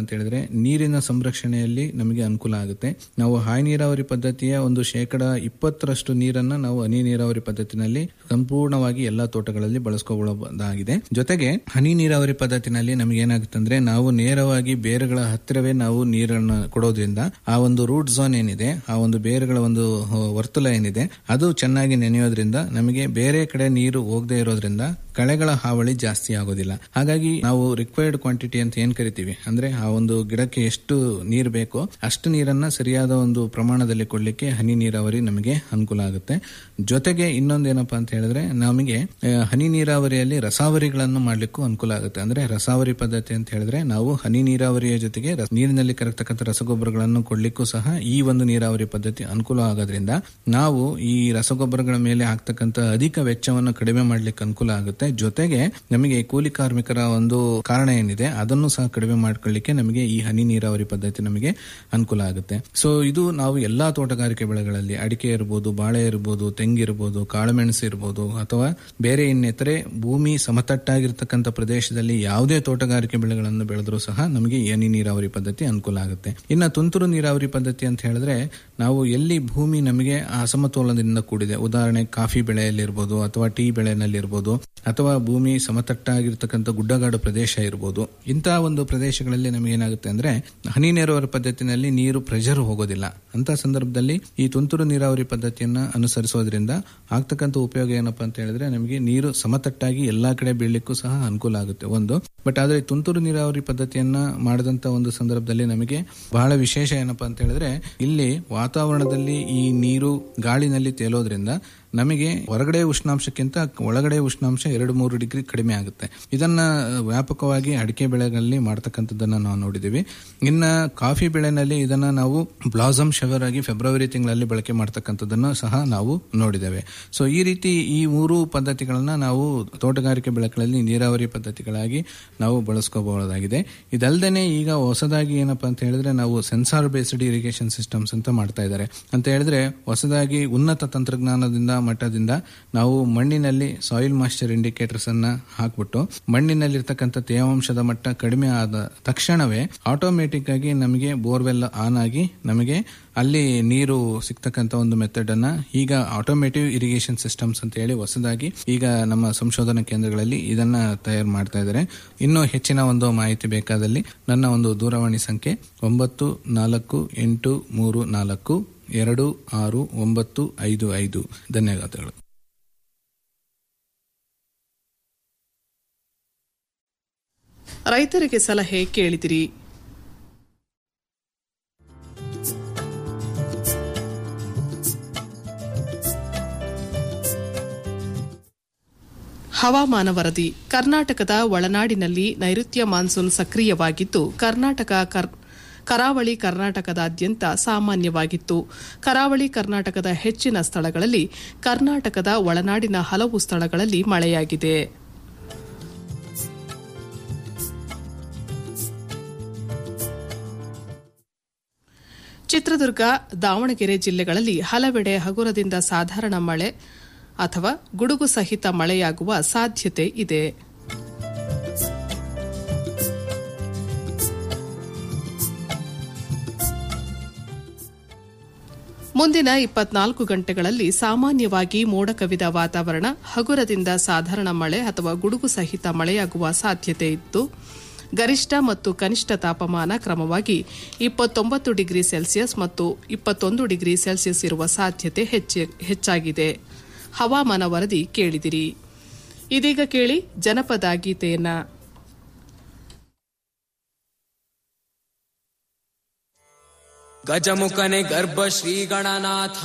S17: ನೀರಿನ ಸಂರಕ್ಷಣೆಯಲ್ಲಿ ನಮಗೆ ಅನುಕೂಲ ಆಗುತ್ತೆ ನಾವು ಹಾಯಿ ನೀರಾವರಿ ಪದ್ಧತಿಯ ಒಂದು ಶೇಕಡ ಇಪ್ಪತ್ತರಷ್ಟು ನೀರನ್ನ ನಾವು ಹನಿ ನೀರಾವರಿ ಪದ್ಧತಿನಲ್ಲಿ ಸಂಪೂರ್ಣವಾಗಿ ಎಲ್ಲಾ ತೋಟಗಳಲ್ಲಿ ಬಳಸ್ಕೊಳ್ಳಬಹುದಾಗಿದೆ ಜೊತೆಗೆ ಹನಿ ನೀರಾವರಿ ಪದ್ಧತಿನಲ್ಲಿ ನಮಗೆ ಏನಾಗುತ್ತೆ ಅಂದ್ರೆ ನಾವು ನೇರವಾಗಿ ಬೇರುಗಳ ಹತ್ತಿರವೇ ನಾವು ನೀರನ್ನು ಕೊಡೋದ್ರಿಂದ ಆ ಒಂದು ರೂಟ್ ಝೋನ್ ಏನಿದೆ ಆ ಒಂದು ಬೇರುಗಳ ಒಂದು ವರ್ತುಲ ಏನಿದೆ ಅದು ಚೆನ್ನಾಗಿ ನೆನೆಯೋದ್ರಿಂದ ನಮಗೆ ಬೇರೆ ಕಡೆ ನೀರು ಹೋಗದೆ ಇರೋದ್ರಿಂದ ಕಳೆಗಳ ಹಾವಳಿ ಜಾಸ್ತಿ ಆಗೋದಿಲ್ಲ ಹಾಗಾಗಿ ನಾವು ರಿಕ್ವೈರ್ಡ್ ಕ್ವಾಂಟಿಟಿ ಅಂತ ಏನ್ ಕರಿತೀವಿ ಅಂದ್ರೆ ಆ ಒಂದು ಗಿಡಕ್ಕೆ ಎಷ್ಟು ನೀರು ಬೇಕೋ ಅಷ್ಟು ನೀರನ್ನ ಸರಿಯಾದ ಒಂದು ಪ್ರಮಾಣದಲ್ಲಿ ಕೊಡ್ಲಿಕ್ಕೆ ಹನಿ ನೀರಾವರಿ ನಮಗೆ ಅನುಕೂಲ ಆಗುತ್ತೆ ಜೊತೆಗೆ ಇನ್ನೊಂದೇನಪ್ಪಾ ಅಂತ ಹೇಳಿದ್ರೆ ನಮಗೆ ಆ, ಹನಿ ನೀರಾವರಿಯಲ್ಲಿ ರಸಾವರಿಗಳನ್ನು ಮಾಡ್ಲಿಕ್ಕೂ ಅನುಕೂಲ ಆಗುತ್ತೆ ಅಂದ್ರೆ ರಸಾವರಿ ಪದ್ಧತಿ ಅಂತ ಹೇಳಿದ್ರೆ ನಾವು ಹನಿ ನೀರಾವರಿಯ ಜೊತೆಗೆ ರಸ- ನೀರಿನಲ್ಲಿ ಕರಗ್ತಕ್ಕಂಥ ರಸಗೊಬ್ಬರಗಳನ್ನು ಕೊಡ್ಲಿಕ್ಕೂ ಸಹ ಈ ಒಂದು ನೀರಾವರಿ ಪದ್ಧತಿ ಅನುಕೂಲ ಆಗೋದ್ರಿಂದ ನಾವು ಈ ರಸಗೊಬ್ಬರಗಳ ಮೇಲೆ ಆಗ್ತಕ್ಕಂಥ ಅಧಿಕ ವೆಚ್ಚವನ್ನು ಕಡಿಮೆ ಮಾಡ್ಲಿಕ್ಕೆ ಅನುಕೂಲ ಆಗುತ್ತೆ ಜೊತೆಗೆ ನಮಗೆ ಕೂಲಿ ಕಾರ್ಮಿಕರ ಒಂದು ಕಾರಣ ಏನಿದೆ ಅದನ್ನು ಸಹ ಕಡಿಮೆ ಮಾಡ್ಕೊಳ್ಳಿಕ್ಕೆ ನಮಗೆ ಈ ಹನಿ ನೀರಾವರಿ ಪದ್ಧತಿ ನಮಗೆ ಅನುಕೂಲ ಆಗುತ್ತೆ ಸೊ ಇದು ನಾವು ಎಲ್ಲಾ ತೋಟಗಾರಿಕೆ ಬೆಳೆಗಳಲ್ಲಿ ಅಡಿಕೆ ಇರಬಹುದು ಬಾಳೆ ಇರಬಹುದು ತೆಂಗಿರಬಹುದು ಕಾಳುಮೆಣಸು ಇರಬಹುದು ಅಥವಾ ಬೇರೆ ಇನ್ನಿತರೆ ಭೂಮಿ ಸಮತಟ್ಟಾಗಿರ್ತಕ್ಕಂಥ ಪ್ರದೇಶದಲ್ಲಿ ಯಾವುದೇ ತೋಟಗಾರಿಕೆ ಬೆಳೆಗಳನ್ನು ಬೆಳೆದರೂ ಸಹ ನಮಗೆ ಈ ಹನಿ ನೀರಾವರಿ ಪದ್ಧತಿ ಅನುಕೂಲ ಆಗುತ್ತೆ ಇನ್ನ ತುಂತುರು ನೀರಾವರಿ ಪದ್ಧತಿ ಅಂತ ಹೇಳಿದ್ರೆ ನಾವು ಎಲ್ಲಿ ಭೂಮಿ ನಮಗೆ ಅಸಮತೋಲನದಿಂದ ಕೂಡಿದೆ ಉದಾಹರಣೆ ಕಾಫಿ ಬೆಳೆಯಲ್ಲಿರ್ಬೋದು ಅಥವಾ ಟೀ ಬೆಳೆನಲ್ಲಿರ್ಬೋದು ಅಥವಾ ಭೂಮಿ ಸಮತಟ್ಟಾಗಿರ್ತಕ್ಕಂಥ ಗುಡ್ಡಗಾಡು ಪ್ರದೇಶ ಇರ್ಬೋದು ಇಂತಹ ಒಂದು ಪ್ರದೇಶಗಳಲ್ಲಿ ನಮಗೆ ಏನಾಗುತ್ತೆ ಅಂದ್ರೆ ಹನಿ ನೀರಾವರಿ ಪದ್ಧತಿನಲ್ಲಿ ನೀರು ಪ್ರೆಷರ್ ಹೋಗೋದಿಲ್ಲ ಅಂತ ಸಂದರ್ಭದಲ್ಲಿ ಈ ತುಂತುರು ನೀರಾವರಿ ಪದ್ಧತಿಯನ್ನ ಅನುಸರಿಸೋದ್ರಿಂದ ಆಗ್ತಕ್ಕಂಥ ಉಪಯೋಗ ಏನಪ್ಪಾ ಅಂತ ಹೇಳಿದ್ರೆ ನಮಗೆ ನೀರು ಸಮತಟ್ಟಾಗಿ ಎಲ್ಲಾ ಕಡೆ ಬೀಳಲಿಕ್ಕೂ ಸಹ ಅನುಕೂಲ ಆಗುತ್ತೆ ಒಂದು ಬಟ್ ಆದ್ರೆ ತುಂತುರು ನೀರಾವರಿ ಪದ್ಧತಿಯನ್ನ ಮಾಡಿದಂತ ಒಂದು ಸಂದರ್ಭದಲ್ಲಿ ನಮಗೆ ಬಹಳ ವಿಶೇಷ ಏನಪ್ಪಾ ಅಂತ ಹೇಳಿದ್ರೆ ಇಲ್ಲಿ ವಾತಾವರಣದಲ್ಲಿ ಈ ನೀರು ಗಾಳಿನಲ್ಲಿ ತೇಲೋದ್ರಿಂದ ನಮಗೆ ಹೊರಗಡೆ ಉಷ್ಣಾಂಶಕ್ಕಿಂತ ಒಳಗಡೆ ಉಷ್ಣಾಂಶ ಎರಡು ಮೂರು ಡಿಗ್ರಿ ಕಡಿಮೆ ಆಗುತ್ತೆ ಇದನ್ನ ವ್ಯಾಪಕವಾಗಿ ಅಡಿಕೆ ಬೆಳೆಗಳಲ್ಲಿ ಮಾಡ್ತಕ್ಕಂಥದ್ದನ್ನ ನಾವು ನೋಡಿದೀವಿ ಇನ್ನ ಕಾಫಿ ಬೆಳೆನಲ್ಲಿ ಇದನ್ನ ನಾವು ಬ್ಲಾಸಮ್ ಶವರ್ ಆಗಿ ಫೆಬ್ರವರಿ ತಿಂಗಳಲ್ಲಿ ಬಳಕೆ ಮಾಡ್ತಕ್ಕಂಥದ್ದನ್ನು ಸಹ ನಾವು ನೋಡಿದ್ದೇವೆ ಸೊ ಈ ರೀತಿ ಈ ಮೂರು ಪದ್ಧತಿಗಳನ್ನ ನಾವು ತೋಟಗಾರಿಕೆ ಬೆಳೆಗಳಲ್ಲಿ ನೀರಾವರಿ ಪದ್ಧತಿಗಳಾಗಿ ನಾವು ಬಳಸ್ಕೋಬಹುದಾಗಿದೆ ಇದಲ್ದೇನೆ ಈಗ ಹೊಸದಾಗಿ ಏನಪ್ಪಾ ಅಂತ ಹೇಳಿದ್ರೆ ನಾವು ಸೆನ್ಸಾರ್ ಬೇಸ್ಡ್ ಇರಿಗೇಷನ್ ಸಿಸ್ಟಮ್ಸ್ ಅಂತ ಮಾಡ್ತಾ ಇದ್ದಾರೆ ಅಂತ ಹೇಳಿದ್ರೆ ಹೊಸದಾಗಿ ಉನ್ನತ ತಂತ್ರಜ್ಞಾನದಿಂದ ಮಟ್ಟದಿಂದ ನಾವು ಮಣ್ಣಿನಲ್ಲಿ ಸಾಯಿಲ್ ಮಾಸ್ಟರ್ ಇಂಡಿಕೇಟರ್ಸ್ ಅನ್ನ ಹಾಕ್ಬಿಟ್ಟು ಮಣ್ಣಿನಲ್ಲಿರ್ತಕ್ಕಂಥ ತೇವಾಂಶದ ಮಟ್ಟ ಕಡಿಮೆ ಆದ ತಕ್ಷಣವೇ ಆಟೋಮೆಟಿಕ್ ಆಗಿ ನಮಗೆ ಬೋರ್ವೆಲ್ ಆನ್ ಆಗಿ ನಮಗೆ ಅಲ್ಲಿ ನೀರು ಸಿಗ್ತಕ್ಕಂಥ ಒಂದು ಮೆಥಡ್ ಅನ್ನ ಈಗ ಆಟೋಮೇಟಿವ್ ಇರಿಗೇಷನ್ ಸಿಸ್ಟಮ್ಸ್ ಅಂತ ಹೇಳಿ ಹೊಸದಾಗಿ ಈಗ ನಮ್ಮ ಸಂಶೋಧನಾ ಕೇಂದ್ರಗಳಲ್ಲಿ ಇದನ್ನ ತಯಾರು ಮಾಡ್ತಾ ಇದ್ದಾರೆ ಇನ್ನೂ ಹೆಚ್ಚಿನ ಒಂದು ಮಾಹಿತಿ ಬೇಕಾದಲ್ಲಿ ನನ್ನ ಒಂದು ದೂರವಾಣಿ ಸಂಖ್ಯೆ ಒಂಬತ್ತು ನಾಲ್ಕು ಎಂಟು ಮೂರು ನಾಲ್ಕು ಎರಡು ಆರು ಒಂಬತ್ತು ಐದು ಐದು ಧನ್ಯವಾದಗಳು
S2: ರೈತರಿಗೆ ಸಲಹೆ ಕೇಳಿದಿರಿ ಹವಾಮಾನ ವರದಿ ಕರ್ನಾಟಕದ ಒಳನಾಡಿನಲ್ಲಿ ನೈಋತ್ಯ ಮಾನ್ಸೂನ್ ಸಕ್ರಿಯವಾಗಿದ್ದು ಕರ್ನಾಟಕ ಕರ್- ಕರಾವಳಿ ಕರ್ನಾಟಕದಾದ್ಯಂತ ಸಾಮಾನ್ಯವಾಗಿತ್ತು ಕರಾವಳಿ ಕರ್ನಾಟಕದ ಹೆಚ್ಚಿನ ಸ್ಥಳಗಳಲ್ಲಿ ಕರ್ನಾಟಕದ ಒಳನಾಡಿನ ಹಲವು ಸ್ಥಳಗಳಲ್ಲಿ ಮಳೆಯಾಗಿದೆ ಚಿತ್ರದುರ್ಗ ದಾವಣಗೆರೆ ಜಿಲ್ಲೆಗಳಲ್ಲಿ ಹಲವೆಡೆ ಹಗುರದಿಂದ ಸಾಧಾರಣ ಮಳೆ ಅಥವಾ ಗುಡುಗು ಸಹಿತ ಮಳೆಯಾಗುವ ಸಾಧ್ಯತೆ ಇದೆ ಮುಂದಿನ ಇಪ್ಪತ್ನಾಲ್ಕು ಗಂಟೆಗಳಲ್ಲಿ ಸಾಮಾನ್ಯವಾಗಿ ಮೋಡ ಕವಿದ ವಾತಾವರಣ ಹಗುರದಿಂದ ಸಾಧಾರಣ ಮಳೆ ಅಥವಾ ಗುಡುಗು ಸಹಿತ ಮಳೆಯಾಗುವ ಸಾಧ್ಯತೆ ಇದ್ದು ಗರಿಷ್ಠ ಮತ್ತು ಕನಿಷ್ಠ ತಾಪಮಾನ ಕ್ರಮವಾಗಿ ಇಪ್ಪತ್ತೊಂಬತ್ತು ಡಿಗ್ರಿ ಸೆಲ್ಸಿಯಸ್ ಮತ್ತು ಇಪ್ಪತ್ತೊಂದು ಡಿಗ್ರಿ ಸೆಲ್ಸಿಯಸ್ ಇರುವ ಸಾಧ್ಯತೆ ಹೆಚ್ಚಿ- ಹೆಚ್ಚಾಗಿದೆ ಹವಾಮಾನ ವರದಿ ಕೇಳಿದಿರಿ ಇದೀಗ ಕೇಳಿ ಜನಪದ ಗೀತೆಯನ್ನ
S18: ಗಜಮುಖನೆ ಗರ್ಭ ಶ್ರೀ ಗಣನಾಥ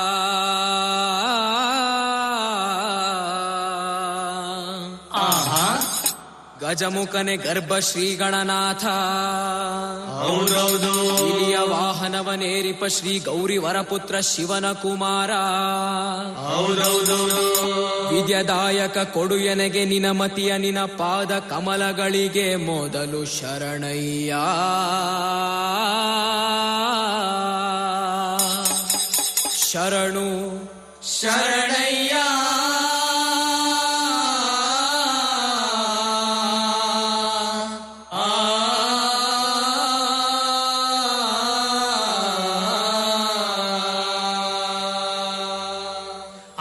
S18: ಗಜಮುಖನೆ ಗರ್ಭ ಶ್ರೀ ಗಣನಾಥ
S19: ಹೌದೌದು.
S18: ಇಲಿಯ ವಾಹನವನೇರಿಪ ಶ್ರೀ ಗೌರಿ ವರಪುತ್ರ ಶಿವನ ಕುಮಾರ
S19: ಹೌದೌದೌದು.
S18: ವಿದ್ಯದಾಯಕ ಕೊಡು ಎನಗೆ ನಿನ ಮತಿಯ ನಿನ ಪಾದ ಕಮಲಗಳಿಗೆ ಮೊದಲು ಶರಣಯ್ಯ ಶರಣು ಶರಣಯ್ಯ ಆ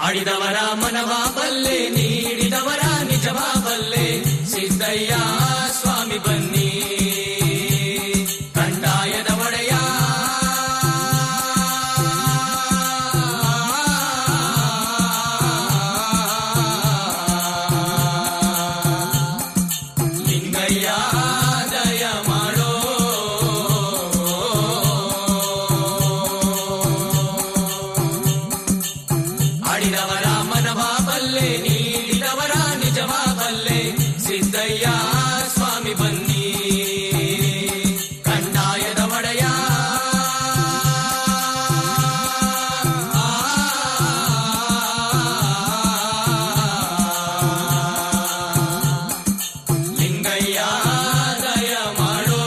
S18: ಆಡಿದವರ ಮನವ ಬಲ್ಲೆ ನೀಡಿದವರ ನಿಜವ ಬಲ್ಲೆ ಸಿದ್ದಯ್ಯ ಸ್ವಾಮಿ ಬನ್ನಿ ಕಂದಾಯದ ಒಡೆಯ ಲಿಂಗಯ್ಯ ದಯ ಮಾಡೋ ಆಡಿದವರ ಮನವ ಬಲ್ಲೆ ನೀಡಿದವರ ನಿಜವ ಬಲ್ಲೆ ಸಿದ್ದಯ್ಯ ಸ್ವಾಮಿ ಬನ್ನಿ ಕಂದಾಯದ ಒಡೆಯ ಲಿಂಗಯ್ಯ ದಯ ಮಾಡೋ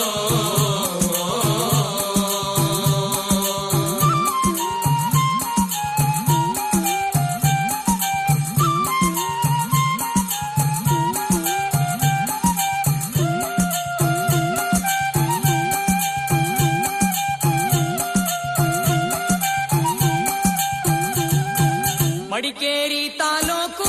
S18: ಮಡಿಕೇರಿ ತಾಲೂಕು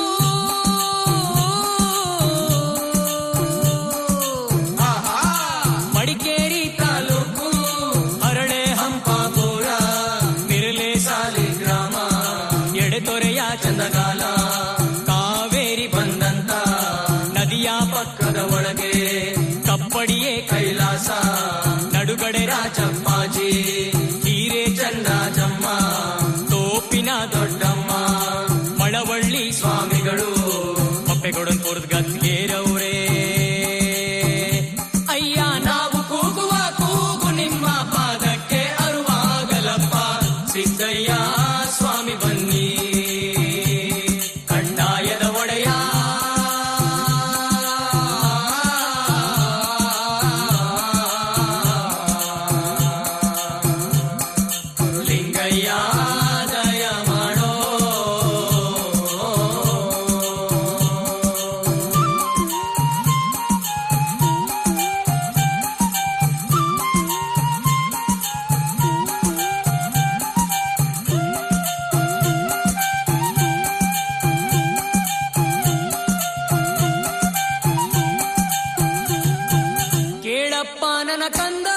S18: ಆಹಾ. ಮಡಿಕೇರಿ ತಾಲೂಕು ಹರಳೆ ಹಂಪಾಪುರ ಮಿರಲೆ ಸಾಲಿ ಗ್ರಾಮ ಎಡೆತೊರೆಯ ಚಂದಗಾಲ ಕಾವೇರಿ ಬಂದಂತ ನದಿಯ ಪಕ್ಕದ ಒಳಗೆ ಕಪ್ಪಡಿಯೇ ಕೈಲಾಸ ನಡುಗಡೆ ರಾಜಪ್ಪಾಜಿ ಹೀರೆ ಚಂದ್ರಾಜಮ್ಮ ತೋಪಿನ ದೊಡ್ಡಮ್ಮ ಮಳವಳ್ಳಿ ಸ್ವಾಮಿಗಳು ಮಪ್ಪೆಗೊಡನ್ಪುರದ ಗದ್ಗೇರವ್ರೇ ಅಯ್ಯ ನಾವು ಕೂಗುವ ಕೂಗು ನಿಮ್ಮ ಪಾದಕ್ಕೆ ಅರುವಾಗಲಪ್ಪ ಸಿದ್ದಯ್ಯ ಸ್ವಾಮಿ ಬನ್ನಿ ಕಂದಾಯದ ಒಡೆಯ ಲಿಂಗಯ್ಯ ದಯ ಮಾಡೋ ಕೇಳಪ್ಪ ನನ್ನ ಕಂದ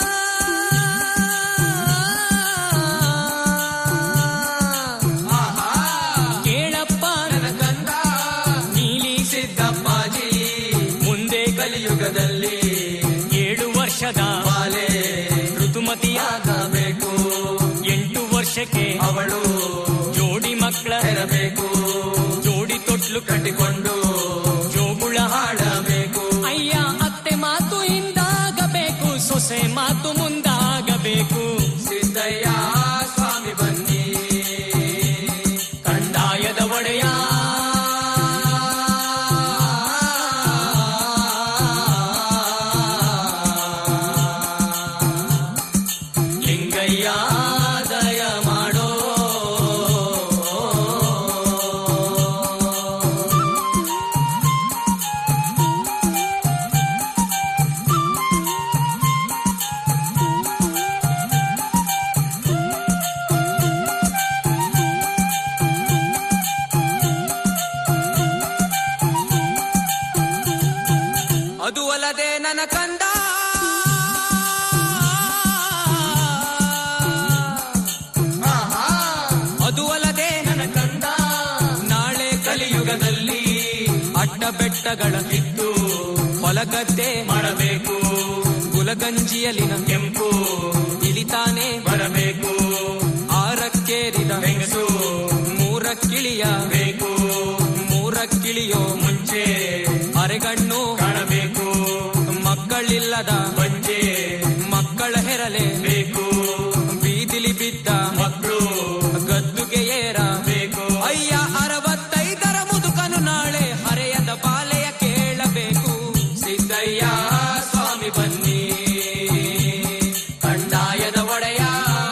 S18: ಆಹಾ. ಕೇಳಪ್ಪ ನನ್ನ ಕಂದ ನೀಲಿ ಸಿದ್ದಪ್ಪಾಜಿ ಮುಂದೆ ಕಲಿಯುಗದಲ್ಲಿ ಏಳು ವರ್ಷದ ಬಾಲೆ ಋತುಮತಿಯಾಗಬೇಕು ಎಂಟು ವರ್ಷಕ್ಕೆ ಅವಳು ಜೋಡಿ ಮಕ್ಕಳ ಹೆರಬೇಕು ಜೋಡಿ ತೊಟ್ಲು ಕಟ್ಟಿಕೊಂಡು ಜೋಗುಳ ಹಾಡಬೇಕು ಅಯ್ಯ ಅತ್ತೆ ಮಾತು ಹಿಂದಾಗಬೇಕು ಸೊಸೆ ಮಾತು ಮುಂದಾಗಬೇಕು ಸಿದ್ದಯ್ಯ ಸ್ವಾಮಿ ಬನ್ನಿ ಕಂದಾಯದ ಒಡೆಯ ಲಿಂಗಯ್ಯ ದಯ ಮಾಡೋ ಅದು ಅಲ್ಲದೆ ನನ್ನ ಕಂದ ಆಹಾ. ಅದು ಅಲ್ಲದೆ ನನ್ನ ಕಂದ ನಾಳೆ ಕಲಿಯುಗದಲ್ಲಿ ಅಡ್ಡ ಬೆಟ್ಟಗಳ ಕಿತ್ತು ಹೊಲಗದ್ದೆ ಮಾಡಬೇಕು ಗುಲಗಂಜಿಯಲಿನ ಕೆಂಪು ಇಲಿತಾನೆ ಬರಬೇಕು ಆರಕ್ಕೇರಿದ ಹೆಂಗಸು ಮೂರಕ್ಕಿಳಿಯಬೇಕು ಮೂರಕ್ಕಿಳಿಯೋ ಮುಂಚೆ ಅರೆಗಣ್ಣು ಕಾಣಬೇಕು ಮಕ್ಕಳಿಲ್ಲದ ಬಂಜೆ ಮಕ್ಕಳ ಹೆರಲೇಬೇಕು ಬೀದಿಲಿ ಬಿದ್ದ ಮಕ್ಕಳು ಗದ್ದುಗೆ ಏರಬೇಕು ಅಯ್ಯ ಅರವತ್ತೈದರ ಮುದುಕನು ನಾಳೆ ಹರೆಯದ ಬಾಲೆಯ ಕೇಳಬೇಕು ಸಿದ್ದಯ್ಯ ಸ್ವಾಮಿ ಬನ್ನಿ ಕಂದಾಯದ ಒಡೆಯ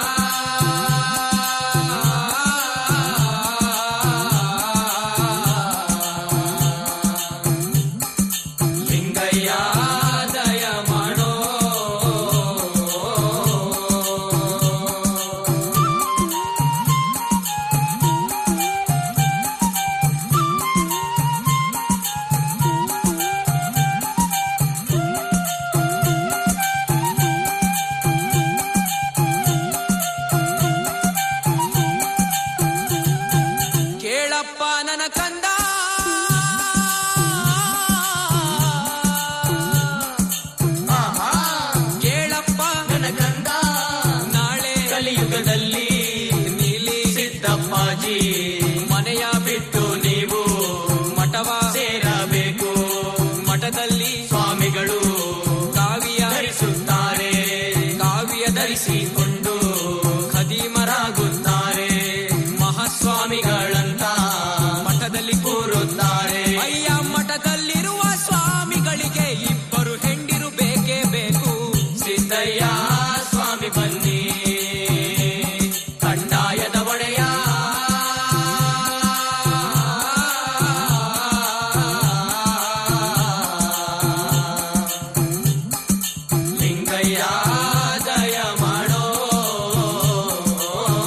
S18: ಲಿಂಗಯ್ಯ ದಯ ಮಾಡೋ ಕೇಳಪ್ಪ ನನ್ನ ಕಂದ ಕೇಳಪ್ಪ ನನ್ನ ಕಂದ ನಾಳೆ ಕಲಿಯುಗದಲ್ಲಿ ನೀಲಿ ಸಿದ್ದಪ್ಪಾಜಿ ಮನೆಯ ಬಿಟ್ಟು